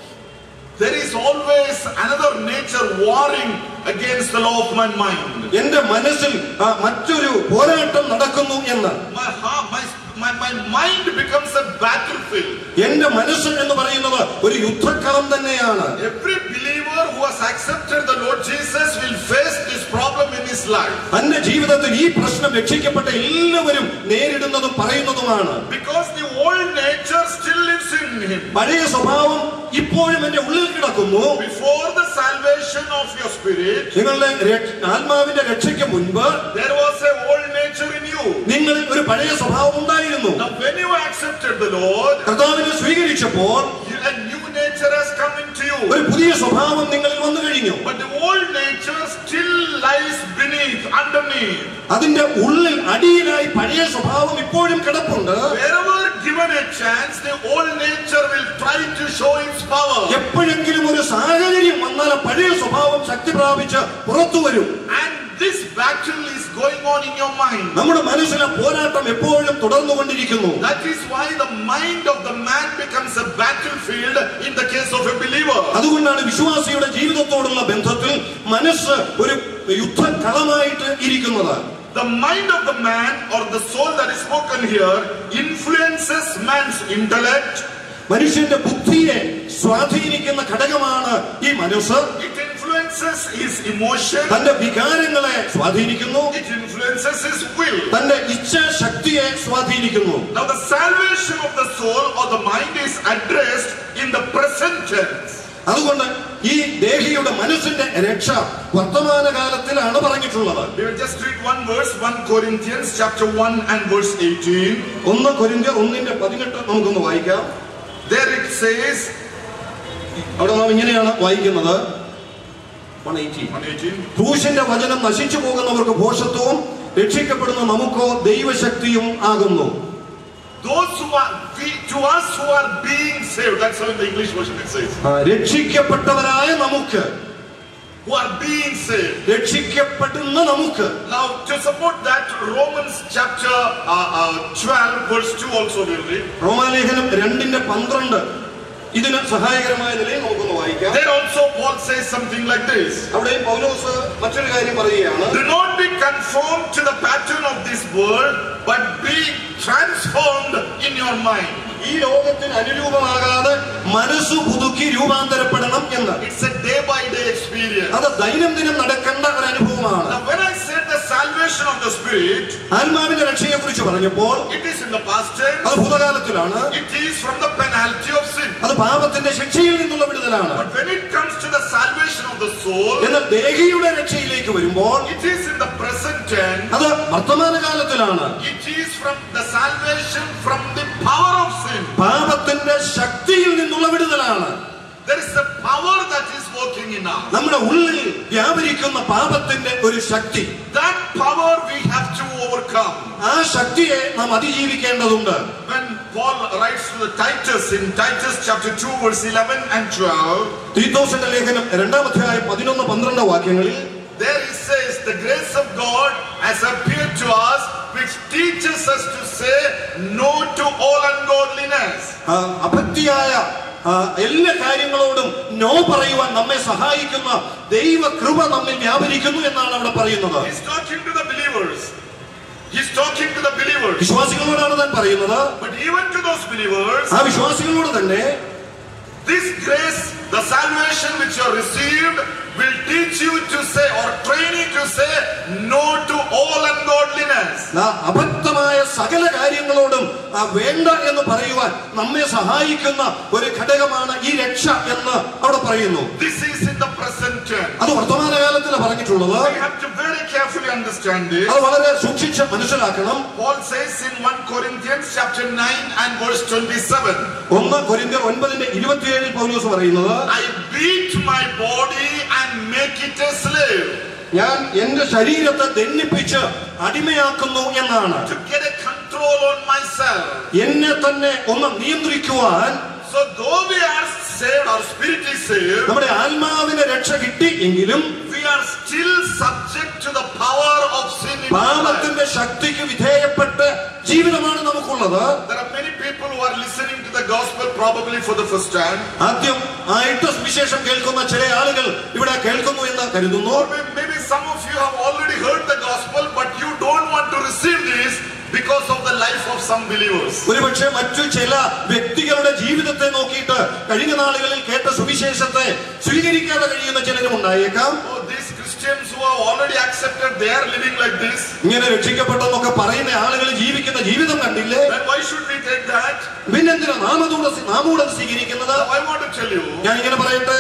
there is always another nature warring against the law of my mind. എന്റെ മനസ്സിൽ ആ, മറ്റൊരു പോരാട്ടം നടക്കുന്നു എന്ന് My heart, my, my, my mind becomes a battlefield. എന്റെ മനസ്സ് എന്ന് പറയുന്നത് ഒരു യുദ്ധക്കളം തന്നെയാണ് Every believer who has accepted the Lord Jesus will face this problem in his life. തന്റെ ജീവിതത്തിൽ ഈ പ്രശ്നം രക്ഷിക്കപ്പെട്ട എല്ലാവരും നേരിടുന്നതും പറയുന്നതുമാണ് Because the old nature still lives in him. പഴയ സ്വഭാവം ഇപ്പോഴും എന്റെ ഉള്ളിൽ കിടക്കുന്നു Before the salvation of your spirit, നിങ്ങളുടെ രക്ഷ- ആത്മാവിന്റെ രക്ഷയ്ക്ക് മുൻപ് there was a old nature in you. നിങ്ങളിൽ ഒരു പഴയ സ്വഭാവം ഉണ്ടായിരുന്നു Now, when you accepted the Lord, കർത്താവിനെ സ്വീകരിച്ചപ്പോൾ you- a new nature has come into you. ഒരു പുതിയ സ്വഭാവം നിങ്ങളിൽ വന്നു കഴിഞ്ഞു But the old nature still lies beneath, underneath. അതിന്റെ ഉള്ളിൽ അടിയിലായി പഴയ സ്വഭാവം ഇപ്പോഴും കിടപ്പുണ്ട് Wherever given a chance, the old nature will try to show its power. എപ്പോഴെങ്കിലും ഒരു സാഹചര്യം വന്നാൽ ആ പഴയ സ്വഭാവം ശക്തി പ്രാപിച്ച് പുറത്തു വരും And this battle is going on in your mind. നമ്മുടെ മനസ്സിലെ പോരാട്ടം എപ്പോഴും തുടർന്നുകൊണ്ടിരിക്കുന്നു That is why the mind of the man becomes a battlefield in the case of a believer. അതുകൊണ്ടാണ് വിശ്വാസിയുടെ ജീവിതത്തോടുള്ള ബന്ധത്തിൽ മനസ്സ് ഒരു യുദ്ധക്കളമായിട്ട് ഇരിക്കുന്നത് The mind of the man or the soul that is spoken here influences man's intellect, മനുഷ്യന്റെ ബുദ്ധിയെ സ്വാധീനിക്കുന്ന ഘടകമാണ് ഈ മനസ്സ് it influences his emotion, തന്റെ വികാരങ്ങളെ സ്വാധീനിക്കുന്നു it influences his will. തന്റെ ഇച്ഛാശക്തിയെ സ്വാധീനിക്കുന്നു Now, the salvation of the soul or the mind is addressed in the present tense. അതുകൊണ്ട് ഈ ദേഹിയുടെ മനസ്സിന്റെ രക്ഷ വർത്തമാന കാലത്തിലാണ് പറഞ്ഞിട്ടുള്ളത് We will just read one verse, 1 Corinthians chapter 1 and verse 18. ഒന്ന് കൊരിന്ത്യ ഒന്നിന്റെ പതിനെട്ട് നമുക്കൊന്ന് വായിക്കാം There it says, അവിടെ നാം ഇങ്ങനെയാണ് വായിക്കുന്നത് 118. 118, ക്രൂശിന്റെ വചനം നശിച്ചു പോകുന്നവർക്ക് ഭോഷത്വവും രക്ഷിക്കപ്പെടുന്ന നമുക്കോ ദൈവശക്തിയും ആകുന്നു those who are, we, to us who are being saved, that's how in the English version it says, ആ, രക്ഷിക്കപ്പെട്ടവരായ നമുക്ക് who are being saved. രക്ഷിക്കപ്പെടുന്ന നമുക്ക് Now, to support that, Romans chapter uh, uh, 12, verse 2 also will read. റോമാലേഖനം രണ്ടിന്റെ പന്ത്രണ്ട് ഇതിന് സഹായകരമായ നിലയിൽ നമുക്കൊന്ന് വായിക്കാം There also Paul says something like this. അവിടെ പൗലോസ് മറ്റൊരു കാര്യം പറയുകയാണ് Do not be conformed to the pattern of this world, but be transformed in your mind. ഈ ലോകത്തിന് അനുരൂപമാകാതെ മനസ്സു പുതുക്കി രൂപാന്തരപ്പെടണം എന്ന് It's a day by day experience. അത് ദൈനംദിനം നടക്കേണ്ട ഒരു അനുഭവമാണ് Now, when I said the salvation of the Spirit, ആത്മാവിന്റെ രക്ഷയെ കുറിച്ച് പറഞ്ഞപ്പോൾ it is in the past tense, അത് ഭൂതകാലത്തിലാണ് it is from the penalty of sin. അത് പാപത്തിന്റെ ശിക്ഷയിൽ നിന്നുള്ള വിടുതലാണ് But when it comes to the salvation of the soul, എന്നാൽ ദേഹിയുടെ രക്ഷയിലേക്ക് വരുമ്പോൾ it is in the present tense. അത് വർത്തമാനകാലത്തിലാണ് It is from the salvation from the power of sin. പാപത്തിന്റെ ശക്തിയിൽ നിന്നുള്ള വിടുതലാണ് There is a power that is working in us. നമ്മുടെ ഉള്ളിൽ വ്യാപരിക്കുന്ന പാപത്തിന്റെ ഒരു ശക്തി That power we have to overcome. ആ ശക്തിയെ നാം അതിജീവിക്കേണ്ടതുണ്ട് When Paul writes to the Titus in Titus chapter 2 verse 11 and 12, തീത്തോസിന്റെ ലേഖനം രണ്ടാം അധ്യായം പതിനൊന്ന് പന്ത്രണ്ട് വാക്യങ്ങളിൽ there he says, The grace of God has appeared to us, which teaches us to say no to all ungodliness. ആ, അഭക്തിയായ ആ, എല്ലാ കാര്യങ്ങളോടും നോ പറയുവാൻ നമ്മെ സഹായിക്കുന്ന ദൈവ കൃപ നമ്മിൽ വ്യാപരിക്കുന്നു എന്നാണ് അവിടെ പറയുന്നത് He's talking to the believers. He's talking to the believers. വിശ്വാസികളോടാണ് താൻ പറയുന്നത് But even to those believers, ആ വിശ്വാസികളോട് തന്നെ this grace, the salvation which you have received, will teach you to say or train you to say no to all ungodliness. ആ അബദ്ധമായ സകല കാര്യങ്ങളോടും ആ വേണ്ട എന്ന് പറയുവാൻ നമ്മെ സഹായിക്കുന്ന ഒരു ഘടകമാണ് ഈ രക്ഷ എന്ന് അവിടെ പറയുന്നു This is in the present tense. അത് വർത്തമാനകാലത്തിൽ പറഞ്ഞിട്ടുള്ളത് We have to very carefully understand this. അത് വളരെ സൂക്ഷിച്ച് മനസ്സിലാക്കണം Paul says in 1 Corinthians chapter 9 and verse 27, ഒന്ന് കൊരിന്ത്യർ ഒൻപതിന്റെ ഇരുപത്തിയേഴിൽ പൗലോസ് പറയുന്നത് I beat my body and make it a slave ഞാൻ എന്റെ ശരീരത്തെ ദണ്ണിപ്പിച്ച് അടിമയാക്കുന്നു എന്നാണ് to get a control on myself. എന്നെ തന്നെ ഒന്ന് നിയന്ത്രിക്കുവാൻ So though we are saved, our spirit is saved, നമ്മുടെ ആത്മാവിന് രക്ഷ കിട്ടി എങ്കിലും we are still subject to the power of sin in our life. പാപത്തിന്റെ ശക്തിക്ക് വിധേയപ്പെട്ട് ജീവിതമാണ് നമുക്കുള്ളത് There are many people who are listening to the gospel probably for the first time. ആദ്യം ആയിട്ട് സുവിശേഷം കേൾക്കുന്ന ചില ആളുകൾ ഇവിടെ കേൾക്കുന്നു എന്ന് കരുതുന്നു Or may- maybe some of you have already heard the gospel, but you don't want to receive this because of the life of some believers. ഒരുപക്ഷെ മറ്റു ചില വ്യക്തികളുടെ ജീവിതത്തെ നോക്കിയിട്ട് കഴിഞ്ഞ നാളുകളിൽ കേട്ട സുവിശേഷത്തെ സ്വീകരിക്കാതെ കഴിയുന്ന ചിലരും ഉണ്ടായേക്കാം Oh, these Christians who have already accepted, they are living like this. ഇങ്ങനെ രക്ഷിക്കപ്പെട്ടെന്നൊക്കെ പറയുന്ന ആളുകൾ ജീവിക്കുന്ന ജീവിതം കണ്ടില്ലേ Then why should we take that? പിന്നെന്തിനാ നാം അതുകൂടെ നാമൂടെ സ്വീകരിക്കുന്നത് Now, I want to tell you, ഞാൻ ഇങ്ങനെ പറയട്ടെ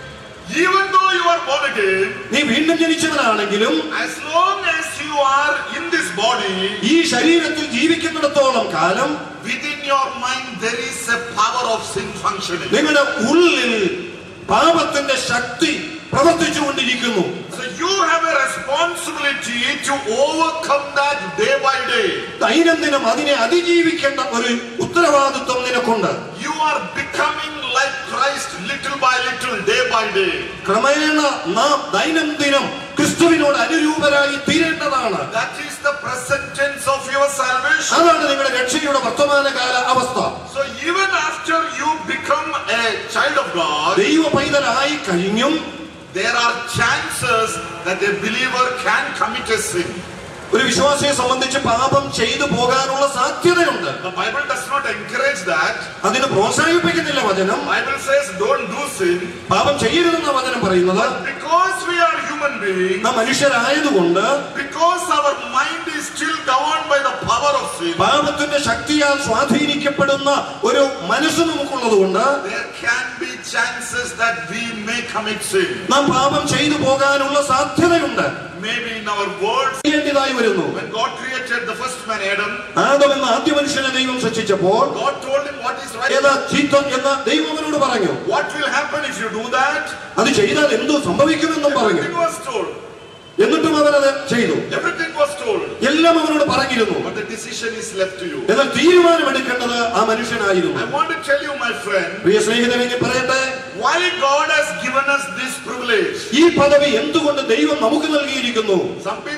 even though you are born again, നീ വീണ്ടും ജനിച്ചവനാണെങ്കിലും as long as you are in this body, ഈ ശരീരത്തിൽ ജീവിക്കുന്നിടത്തോളം കാലം within your mind there is a power of sin functioning. നിങ്ങളുടെ ഉള്ളിൽ പാപത്തിന്റെ ശക്തി പ്രവർത്തിച്ചുകൊണ്ടിരിക്കുന്നു So you have a responsibility to overcome that day by day. ദൈനംദിനം അതിനെ അതിജീവിക്കേണ്ട ഒരു ഉത്തരവാദിത്വം നിനക്കുണ്ട് You are becoming like Christ little by little, day by day. ക്രമേണ നാം ദൈനംദിനം ക്രിസ്തുവിനോട് അനുരൂപരായി തീരേണ്ടതാണ് That is the present tense of your salvation. അതാണ് നിങ്ങളുടെ രക്ഷയുടെ വർത്തമാനകാല അവസ്ഥ So even after you become a child of God, ദൈവ പൈതലായി കഴിഞ്ഞും there are chances that a believer can commit a sin. ഒരു വിശ്വാസിയെ സംബന്ധിച്ച് പാപം ചെയ്തു പോകാനുള്ള സാധ്യതയുണ്ട് The Bible does not encourage that. അതിന് പ്രോത്സാഹിപ്പിക്കുന്നില്ല വചനം Bible says don't do sin. പാപം ചെയ്യരുതെന്ന വചനം പറയുന്നത് Because we are human beings, നാം മനുഷ്യരായതുകൊണ്ട് because our mind is still governed by the power of sin, പാപത്തിന്റെ ശക്തിയാൽ സ്വാധീനിക്കപ്പെടുന്ന ഒരു മനസ്സ് നമുക്കുള്ളത് കൊണ്ട് there can be chances that we may commit sin. നാം പാപം ചെയ്തു പോകാനുള്ള സാധ്യതയുണ്ട് Maybe in our words, ചെയ്യേണ്ടതായി വരുന്നു when God created the first man Adam, Adam എന്ന ആദ്യ മനുഷ്യനെ ദൈവം സൃഷ്ടിച്ചപ്പോൾ God told him what is right. ഏതാ ചീത്തം എന്ന് ദൈവം അവനോട് പറഞ്ഞു What will happen if you do that? അത് ചെയ്താൽ എന്തു സംഭവിക്കുമെന്നും പറഞ്ഞു Everything was told. എന്നിട്ടും അവനത് ചെയ്തു Everything was told. എല്ലാം അവനോട് പറഞ്ഞിരുന്നു But the decision is left to you. എന്നാൽ തീരുമാനമെടുക്കേണ്ടത് ആ മനുഷ്യനായിരുന്നു I want to tell you, my friend, പ്രിയ സ്നേഹിതനെ ഞാൻ പറയട്ടെ why God has given us this privilege. ഈ പദവി എന്തുകൊണ്ട് ദൈവം നമുക്ക് നൽകിയിരിക്കുന്നു Some people will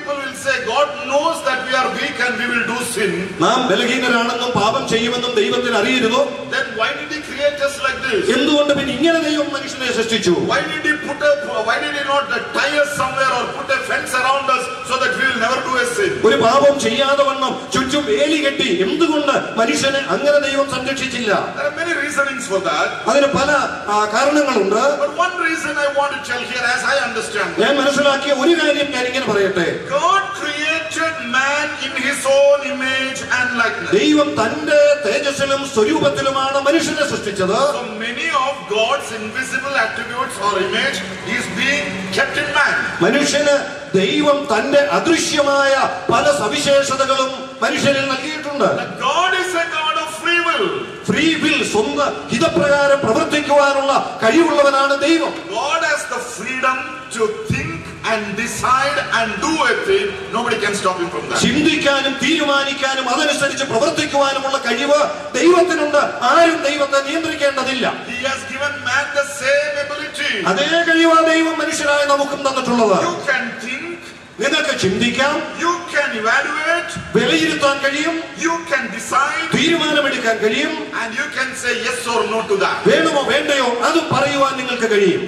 say God knows that we are weak and we will do sin, നാം ബലഹീനരാണെന്നും പാപം ചെയ്യുമെന്നും ദൈവത്തിന് അറിയരുതോ then why did He create us like this? എന്തുകൊണ്ട് പിന്നെ ഇങ്ങനെ ദൈവം മനുഷ്യനെ സൃഷ്ടിച്ചു Why did He put a, why did He not tie us somewhere or put a fence around us so that we will never do a sin? ഒരു പാപം ചെയ്യാതെ വണ്ണം ചുറ്റും വേലി കെട്ടി എന്തുകൊണ്ട് മനുഷ്യനെ അങ്ങനെ ദൈവം സംരക്ഷിച്ചില്ല There are many reasonings for that. അതിന് പല ആ, കാരണങ്ങളുണ്ട് But one reason I want to tell here, as I understand it, ഞാൻ മനസ്സിലാക്കിയ ഒരു കാര്യം ഞാൻ ഇങ്ങനെ പറയട്ടെ God created man in His own image and likeness. ദൈവം തന്റെ തേജസ്സിലും സ്വരൂപത്തിലുമാണ് മനുഷ്യനെ സൃഷ്ടിച്ചത് So many of God's invisible attributes or image is being kept in man. മനുഷ്യന് ദൈവം തന്റെ അദൃശ്യമായ പല സവിശേഷതകളും മനുഷ്യനിൽ നൽകിയിട്ടുണ്ട് That God is a God of free will. Free will സ്വന്തം ഹിതപ്രകാരം പ്രവർത്തിക്കുവാനുള്ള കഴിവുള്ളവനാണ് ദൈവം God has the freedom to think and decide and do a thing. Nobody can stop him from that. ചിന്തിക്കാനും തീരുമാനിക്കാനും അതനുസരിച്ച് പ്രവർത്തിക്കുവാനുമുള്ള കഴിവ് ദൈവത്തിനുണ്ട് ആരും ദൈവത്തെ നിയന്ത്രിക്കേണ്ടതില്ല He has given man the same ability. അതേ കഴിവാ ദൈവം മനുഷ്യരായ നമുക്കും തന്നിട്ടുള്ളത് You can think, നിങ്ങൾക്ക് ചിന്തിക്കാം you can evaluate, വിലയിരുത്താൻ കഴിയും you can decide, തീരുമാനമെടുക്കാൻ കഴിയും and you can say yes or no to that. വേണമോ വേണ്ടയോ അത് പറയുവാൻ നിങ്ങൾക്ക് കഴിയും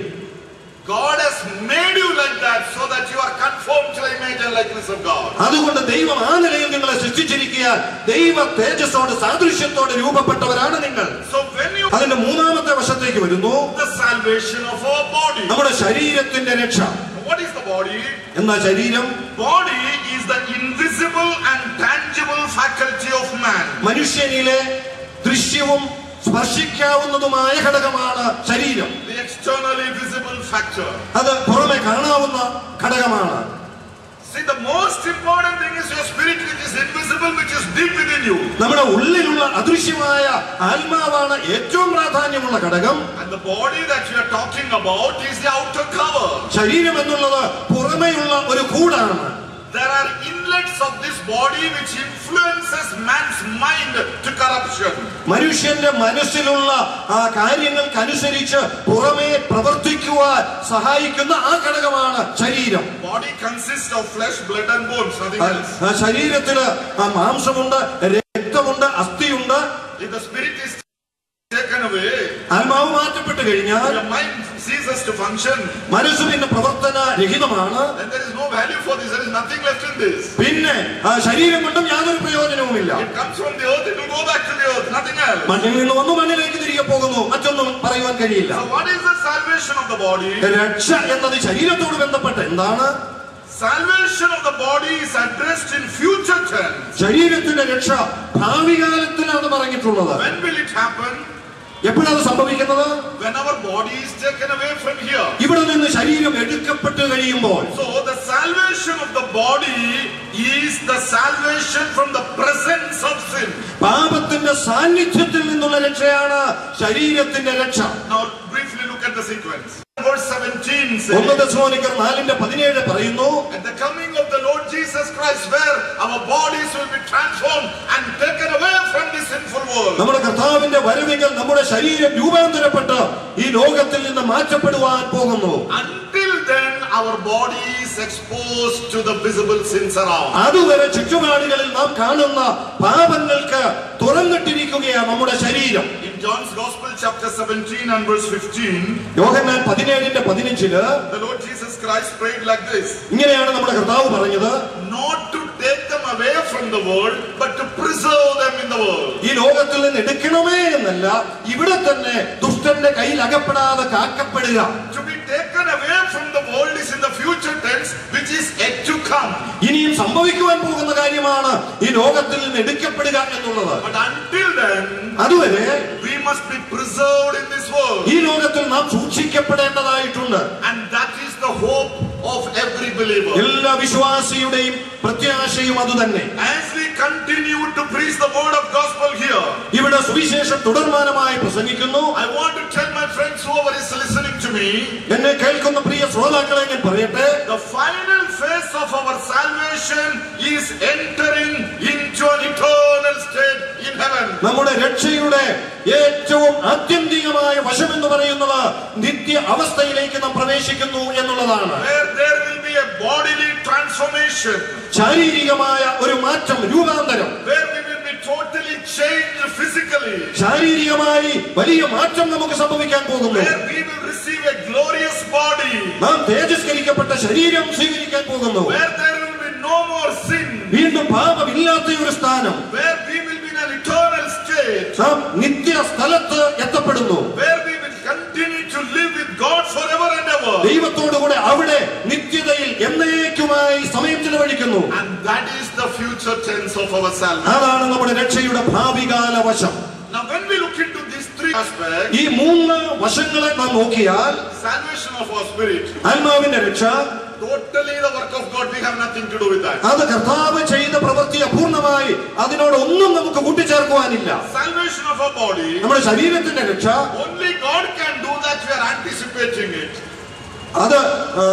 God has made you like that so that you are conformed to the image and likeness of God. അതുകൊണ്ട് ദൈവം ആ നിലയിൽ നിങ്ങളെ സൃഷ്ടിച്ചിരിക്കുക ദൈവ തേജസ്സോട് സാദൃശ്യത്തോട് രൂപപ്പെട്ടവരാണ് നിങ്ങൾ So when you അതിന്റെ മൂന്നാമത്തെ വശത്തേക്ക് വരുന്നു the salvation of our body. നമ്മുടെ ശരീരത്തിന്റെ രക്ഷ What is the body? എന്താ ശരീരം Body is the invisible and tangible faculty of man. മനുഷ്യനിലെ ദൃശ്യവും സ്പർശിക്കാവുന്നതുമായ ഘടകമാണ് ശരീരം The externally visible factor. അത് പുറമെ കാണാവുന്ന ഘടകമാണ് See, the most important thing is your spirit, which is invisible, which is deep within you. നമ്മുടെ ഉള്ളിലുള്ള അദൃശ്യമായ ആത്മാവാണ് ഏറ്റവും പ്രാധാന്യമുള്ള ഘടകം And the body that you are talking about is the outer cover. ശരീരം എന്നുള്ളത് പുറമെയുള്ള ഒരു കൂടാണ് There are inlets of this body which influences man's mind to corruption. മനുഷ്യന്റെ മനസ്സിലുള്ള ആ കാര്യങ്ങൾക്കനുസരിച്ച് പുറമേ പ്രവർത്തിക്കുവാൻ സഹായിക്കുന്ന ആ ഘടകമാണ് ശരീരം Body consists of flesh, blood, and bones, nothing ആ- else. ആ ശരീരത്തിന് ആ മാംസമുണ്ട് രക്തമുണ്ട് അസ്ഥിയുണ്ട് If the spirit is taken away, ആത്മാവ് മാറ്റപ്പെട്ട് കഴിഞ്ഞാൽ your mind ceases to function. മനസ്സ് പിന്നെ പ്രവർത്തന രഹിതമാണ് Then there is no value for this. There is nothing left in this. പിന്നെ ആ ശരീരം കൊണ്ടും യാതൊരു പ്രയോജനവുമില്ല It comes from the earth, it will go back to the earth, nothing else. മണ്ണിൽ നിന്ന് വന്നു മണ്ണിലേക്ക് തിരികെ പോകുന്നു മറ്റൊന്നും പറയുവാൻ കഴിയില്ല So, what is the salvation of the body? രക്ഷ എന്നത് ശരീരത്തോട് ബന്ധപ്പെട്ട് എന്താണ് Salvation of the body is addressed in future tense. ശരീരത്തിന്റെ രക്ഷ ഭാവി കാലത്തിലാണ് പറഞ്ഞിട്ടുള്ളത് When will it happen? എപ്പോഴാണ് സംഭവിക്കുന്നത് When our body is taken away from here. ഇവിടെ നിന്ന് ശരീരം എടുക്കപ്പെട്ട് കഴിയുമ്പോൾ So, the salvation of the body is the salvation from the presence of sin. പാപത്തിന്റെ സാന്നിധ്യത്തിൽ നിന്നുള്ള രക്ഷയാണ് ശരീരത്തിന്റെ രക്ഷ Now, briefly look at the sequence. Verse 17 ഒന്ന് says, ദശമോനിക്കർ നാലിന്റെ പതിനേഴ് പറയുന്നു At the coming of the Lord Jesus Christ, where our bodies will be transformed and taken away from this sinful world. നമ്മുടെ കർത്താവിന്റെ വരവികൾ നമ്മുടെ ശരീരം രൂപാന്തരപ്പെട്ട് ഈ ലോകത്തിൽ നിന്ന് മാറ്റപ്പെടുവാൻ പോകുന്നു Until then, our body is exposed to the visible sins around. അതുവരെ ചുറ്റുപാടുകളിൽ നാം കാണുന്ന പാപങ്ങൾക്ക് തുറന്നിട്ടിരിക്കുകയാണ് നമ്മുടെ ശരീരം In John's Gospel, chapter 17 and verse 15, Yohannan പതിനേഴിന്റെ പതിനഞ്ചില് the Lord Jesus Christ prayed like this ഇങ്ങനെയാണ് നമ്മുടെ കർത്താവ് പറഞ്ഞത് Not to take them away from the world, but to preserve them in the world. ഈ ലോകത്തിൽ നിന്ന് എടുക്കണമേ എന്നല്ല ഇവിടെ തന്നെ ദുഷ്ടന്റെ കയ്യിൽ അകപ്പെടാതെ കാക്കപ്പെടുക To be taken away from the world is in the future tense, which is yet to come. ഇനിയും സംഭവിക്കുവാൻ പോകുന്ന കാര്യമാണ് ഈ ലോകത്തിൽ നിന്ന് എടുക്കപ്പെടുക എന്നുള്ളത് But until then, അതുവരെ we must be preserved in this world. ഈ ലോകത്തിൽ നാം സൂക്ഷിക്കപ്പെടേണ്ടതായിട്ടുണ്ട് And that is the hope of every believer. എല്ലാ വിശ്വാസിയുടെയും പ്രത്യാശയും അതുതന്നെ As we continue to preach the word of gospel here, ഇവിടെ സുവിശേഷം തുടർമാനമായി പ്രസംഗിക്കുന്നു I want to tell my friends, whoever is listening to me, എന്നെ കേൾക്കുന്ന പ്രിയ ശ്രോതാക്കളെ ഞാൻ പറയട്ടെ the final phase of our salvation is entering into an eternal state in heaven. നമ്മുടെ നമ്മുടെ രക്ഷയുടെ ഏറ്റവും ആത്യന്തികമായ വശം എന്ന് പറയുന്നത് നിത്യ അവസ്ഥയിലേക്ക് നാം പ്രവേശിക്കുന്നു എന്നുള്ളതാണ് where there will be a bodily transformation, ശാരീരികമായ ഒരു മാറ്റം രൂപാന്തരം where we will be totally changed physically, ശാരീരികമായി വലിയ മാറ്റം നമുക്ക് സംഭവിക്കാൻ പോകുന്നു where we will receive a glorious body, നാം തേജസ്കരിക്കപ്പെട്ട ശരീരം സ്വീകരിക്കാൻ പോകുന്നു where there will be no more sin, വീണ്ടും പാപമില്ലാത്ത ഒരു സ്ഥാനം where we will be in an eternal state, നാം നിത്യ സ്ഥലത്ത് എത്തപ്പെടുന്നു where we will continue to live with God forever and ever. ദൈവത്തോടുകൂടെ അവിടെ നിത്യതയിൽ എന്നേക്കുമായി സമയം ചെലവഴിക്കുന്നു And that is the future tense of our salvation. അതാണ് നമ്മുടെ രക്ഷയുടെ ഭാവികാല വശം Now, when we look into these three aspects, ഈ മൂന്ന് വശങ്ങളെ നാം നോക്കിയാൽ salvation of our spirit, ആത്മാവിന്റെ രക്ഷ totally the work of God, we have nothing to do with that. അത് കർത്താവ് ചെയ്ത പ്രവൃത്തിയെ പൂർണ്ണമായി അതിനോടൊന്നും നമുക്ക് കൂട്ടിച്ചേർക്കുവാനില്ല Salvation of our body, നമ്മുടെ ശരീരത്തിന്റെ രക്ഷ only God can do that, we are anticipating it. അത് ആ,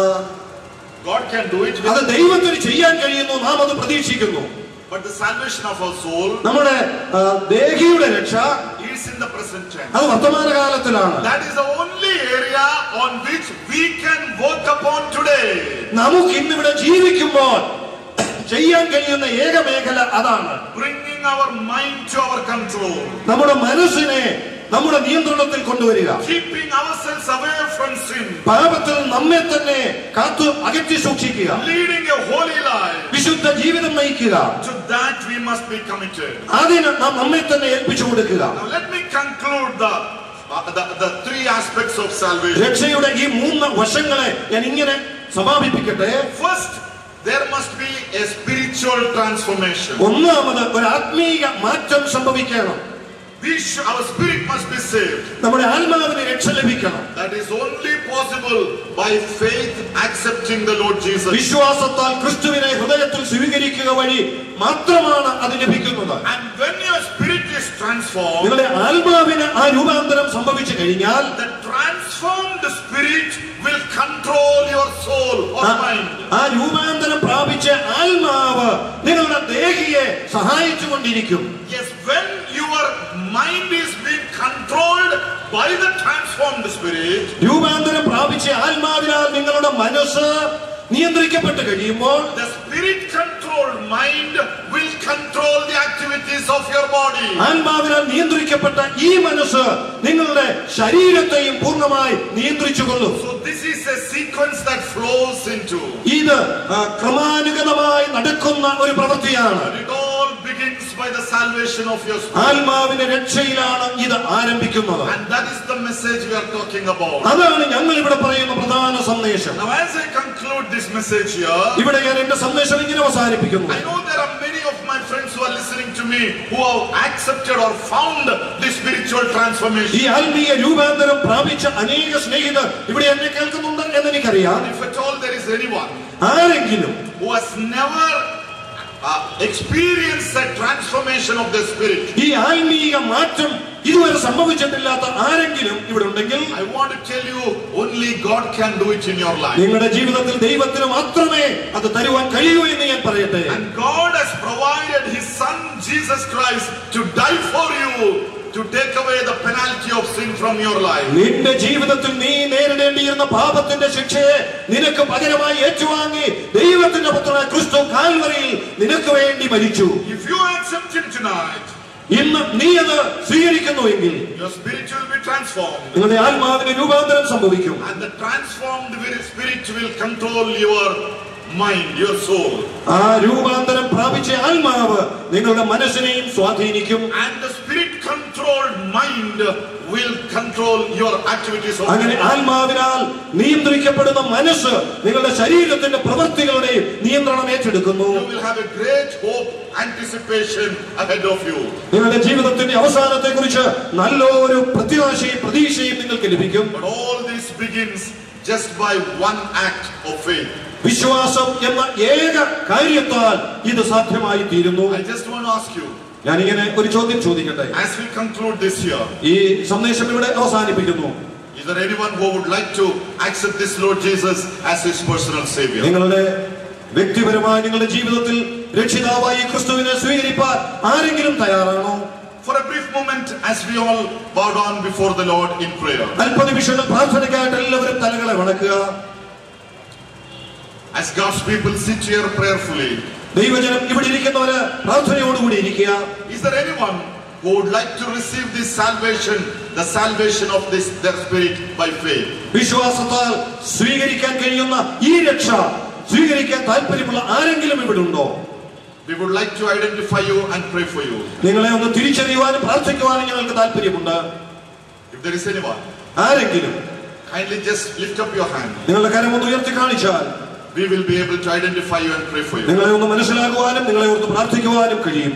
God can do it, അത് ദൈവത്തിന് ചെയ്യാൻ കഴിയുന്നു നാം അത് പ്രതീക്ഷിക്കുന്നു but the salvation of our soul നമ്മുടെ ആ, ദേഹിയുടെ രക്ഷ is in the present tense. അത് വർത്തമാനകാലത്തിലാണ് That is the only area on which we can work upon today. നമുക്ക് ഇന്നിവിടെ ജീവിക്കുമ്പോൾ ചെയ്യാൻ കഴിയുന്ന ഏക മേഖല അതാണ് Bringing our mind to our control, നമ്മുടെ മനസ്സിനെ നമ്മുടെ നിയന്ത്രണത്തിൽ കൊണ്ടുവരിക keeping ourselves away from sin, പാപത്തിൽ നമ്മെ തന്നെ കാത്തു അകറ്റി സൂക്ഷിക്കുക leading a holy life. വിശുദ്ധ ജീവിതം നയിക്കുക To that we must be committed. അതിന് നാം നമ്മെ തന്നെ ഏൽപ്പിച്ചു കൊടുക്കുക Now let me conclude the, uh, the, the three aspects of salvation. രക്ഷയുടെ ഈ മൂന്ന് വശങ്ങളെ ഞാൻ ഇങ്ങനെ സമാപിപ്പിക്കട്ടെ First, there must be a spiritual transformation. ഒന്നാമത് ഒരു ആത്മീയ മാറ്റം സംഭവിക്കണം We sh- our spirit must be saved. നമ്മുടെ ആത്മാവിന് രക്ഷ ലഭിക്കണം That is only possible by faith accepting the Lord Jesus. വിശ്വാസത്താൽ ക്രിസ്തുവിനെ ഹൃദയത്തിൽ സ്വീകരിക്കുക വഴി മാത്രമാണ് അത് ലഭിക്കുന്നത് And when your spirit is transformed, നിങ്ങളുടെ ആത്മാവിന് ആ രൂപാന്തരം സംഭവിച്ചു കഴിഞ്ഞാൽ the transformed spirit will control your soul or ആ- mind. ആ രൂപാന്തരം പ്രാപിച്ച ആത്മാവ് നിങ്ങളുടെ ദേഹിയെ സഹായിച്ചു കൊണ്ടിരിക്കും Yes, when your mind is being controlled by the transformed spirit, രൂപാന്തരം പ്രാപിച്ച ആത്മാവിനാൽ നിങ്ങളുടെ മനസ്സ് നിയന്ത്രിക്കപ്പെട്ട് കഴിയുമ്പോൾ the spirit controlled mind will control the activities of your body. ആത്മാവിനാൽ നിയന്ത്രിക്കപ്പെട്ട ഈ മനസ്സ് നിങ്ങളുടെ ശരീരത്തെയും പൂർണ്ണമായി നിയന്ത്രിച്ചുകൊള്ളും So this is a sequence that flows into. ഇത് ആ, ക്രമാനുഗതമായി നടക്കുന്ന ഒരു പ്രവൃത്തിയാണ് And it all begins by the salvation of your spirit. ആത്മാവിന്റെ രക്ഷയിലാണ് ഇത് ആരംഭിക്കുന്നത് And that is the message we are talking about. അതാണ് ഞങ്ങൾ ഇവിടെ പറയുന്ന പ്രധാന സന്ദേശം Now, as I conclude this message here, ഇവിടെ ഞാൻ എന്റെ സന്ദേശം ഇങ്ങനെ അവസാനിപ്പിക്കുന്നു I know there are many of my friends who are listening to me who have accepted or found this spiritual ഈ transformation. ആത്മീയ രൂപാന്തരം പ്രാപിച്ച അനേക സ്നേഹിതർ ഇവിടെ എന്നെ കേൾക്കുന്നുണ്ട് എന്ന് എനിക്കറിയാം If at all there is anyone ആരെങ്കിലും who has never uh, experienced that transformation of the spirit, ഈ ആത്മീയ മാറ്റം ഇതുവരെ സംഭവിച്ചിട്ടില്ലാത്ത ആരെങ്കിലും ഇവിടെ ഉണ്ടെങ്കിൽ I want to tell you only God can do it in your life. നിങ്ങളുടെ ജീവിതത്തിൽ ദൈവത്തിന് മാത്രമേ അത് തരുവാൻ കഴിയൂ എന്ന് ഞാൻ പറയട്ടെ And God has provided His Son Jesus Christ to die for you, to take away the penalty of sin from your life. നിന്റെ ജീവിതത്തിൽ നീ നേരിടേണ്ടിയിരുന്ന പാപത്തിന്റെ ശിക്ഷയെ നിനക്ക് പകരമായി ഏറ്റുവാങ്ങി ദൈവത്തിന്റെ പുത്രനായ ക്രിസ്തു കാൽവറിയിൽ നിനക്ക് വേണ്ടി മരിച്ചു If you accept Him tonight, ഇന്ന് നീ അത് സ്വീകരിക്കുന്നുവെങ്കിൽ your spirit will be transformed. നിങ്ങളുടെ ആത്മാവിന് രൂപാന്തരം സംഭവിക്കും And the transformed very spirit will control your mind, your soul. ആ രൂപാന്തരം പ്രാപിച്ച ആത്മാവ് നിങ്ങളുടെ മനസ്സിനെയും സ്വാധീനിക്കും And the spirit controlled mind will control your activities of അങ്ങനെ ആത്മാവിനാൽ നിയന്ത്രിക്കപ്പെടുന്ന മനസ്സ് നിങ്ങളുടെ ശരീരത്തിന്റെ പ്രവൃത്തികളുടെയും നിയന്ത്രണം ഏറ്റെടുക്കുന്നു You will have a great hope, anticipation ahead of you. നിങ്ങളുടെ ജീവിതത്തിന്റെ അവസാനത്തെ കുറിച്ച് നല്ലൊരു പ്രത്യാശയും പ്രതീക്ഷയും നിങ്ങൾക്ക് ലഭിക്കും But all this begins just by one act of faith. വിശ്വാസം എന്ന ഏക കാര്യത്താൽ ഇത് സാധ്യമായി തീരുന്നു I just want to ask you, ഞാനിങ്ങനെ ഒരു ചോദ്യം ചോദിക്കട്ടെ as we conclude this year, ഈ സന്ദേശം ഇവിടെ അവസാനിപ്പിക്കുന്നു is there anyone who would like to accept this Lord Jesus as his personal Savior? നിങ്ങളുടെ വ്യക്തിപരമായി നിങ്ങളുടെ ജീവിതത്തിൽ രക്ഷിതാവായി ക്രിസ്തുവിനെ സ്വീകരിപ്പാൻ ആരെങ്കിലും തയ്യാറാണോ for a brief moment as we all bow down before the Lord in prayer. അല്പനിമിഷങ്ങൾ പ്രാർത്ഥനയ്ക്കായിട്ട് എല്ലാവരും തലകളെ വണക്കുക As God's people sit here prayerfully, ദൈവജനം ഇവിടെ ഇരിക്കുന്നവര് പ്രാർത്ഥനയോടുകൂടി ഇരിക്കുക is there anyone who would like to receive this salvation, the salvation of this their spirit by faith? വിശ്വാസത്താൽ സ്വീകരിക്കാൻ കഴിയുന്ന ഈ രക്ഷ സ്വീകരിക്കാൻ താല്പര്യമുള്ള ആരെങ്കിലും ഇവിടെ ഉണ്ടോ We would like to identify you and pray for you. നിങ്ങളെ ഒന്ന് തിരിച്ചറിയുവാനും പ്രാർത്ഥിക്കുവാനും ഞങ്ങൾക്ക് താല്പര്യമുണ്ട് If there is anyone, ആരെങ്കിലും kindly just lift up your hand. നിങ്ങളുടെ കരം ഒന്ന് ഉയർത്തി കാണിച്ചാൽ We will be able to identify you and pray for you. നിങ്ങളെ ഒന്ന് മനസ്സിലാക്കുവാനും നിങ്ങളെ ഓർത്ത് പ്രാർത്ഥിക്കുവാനും കഴിയും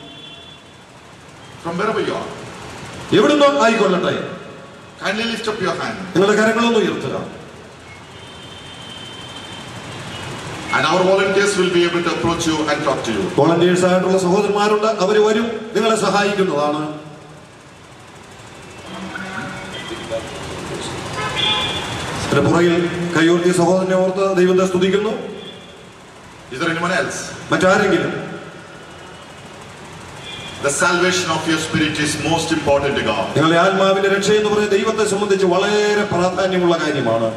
From wherever you are, എവിടുന്നോ ആയിക്കൊള്ളട്ടെ kindly lift up your hand. നിങ്ങളുടെ കരങ്ങളൊന്ന് ഉയർത്തുക And our volunteers will be able to approach you and talk to you. Volunteers ആയിട്ടുള്ള സഹോദരന്മാരുണ്ട് അവർ വരും നിങ്ങളെ സഹായിക്കുന്നതാണ് ഇതിന്റെ പുറകിൽ കൈയോർത്തിയ സഹോദരനെ ഓർത്ത് ദൈവത്തെ സ്തുതിക്കുന്നു Is there anyone else? മറ്റാരെങ്കിലും The salvation of your spirit is most important to God. നിങ്ങളുടെ ആത്മാവിന്റെ രക്ഷ എന്ന് പറയുന്നത് ദൈവത്തെ സംബന്ധിച്ച് വളരെ പ്രാധാന്യമുള്ള കാര്യമാണ്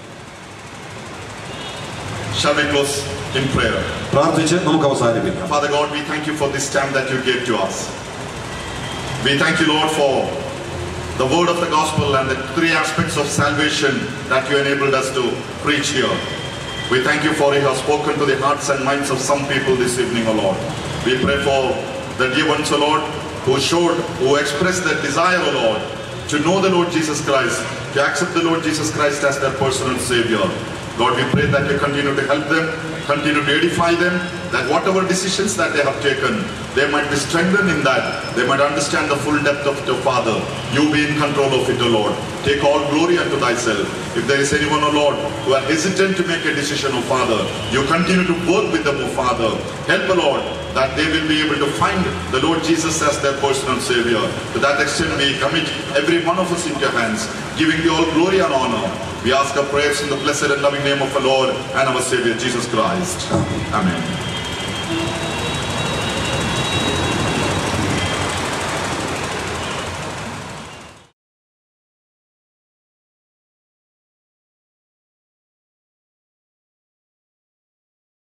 Shall we close in prayer? പ്രാർത്ഥിച്ച് നമുക്ക് അവസാനിപ്പിക്കാം Father God, we thank you for this time that you gave to us. We thank you, Lord, for the word of the gospel and the three aspects of salvation that you enabled us to preach here. We thank you for it has spoken to the hearts and minds of some people this evening, O Lord. We pray for the dear ones, O Lord, who showed, who expressed their desire, O Lord, to know the Lord Jesus Christ, to accept the Lord Jesus Christ as their personal Savior. Lord, we pray that you continue to help them, continue to edify them, that whatever decisions that they have taken, they might be strengthened in that. They might understand the full depth of your Father. You be in control of it, O Lord. Take all glory unto thyself. If there is anyone, O Lord, who are hesitant to make a decision, O Father, you continue to work with them, O Father. Help, O Lord, that they will be able to find the Lord Jesus as their personal Savior. To that extent, we commit every one of us into your hands, giving you all glory and honor. We ask our prayers in the blessed and loving name of our Lord and our Savior, Jesus Christ. Amen.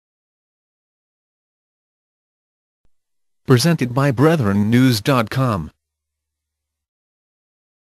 Presented by BrethrenNews.com.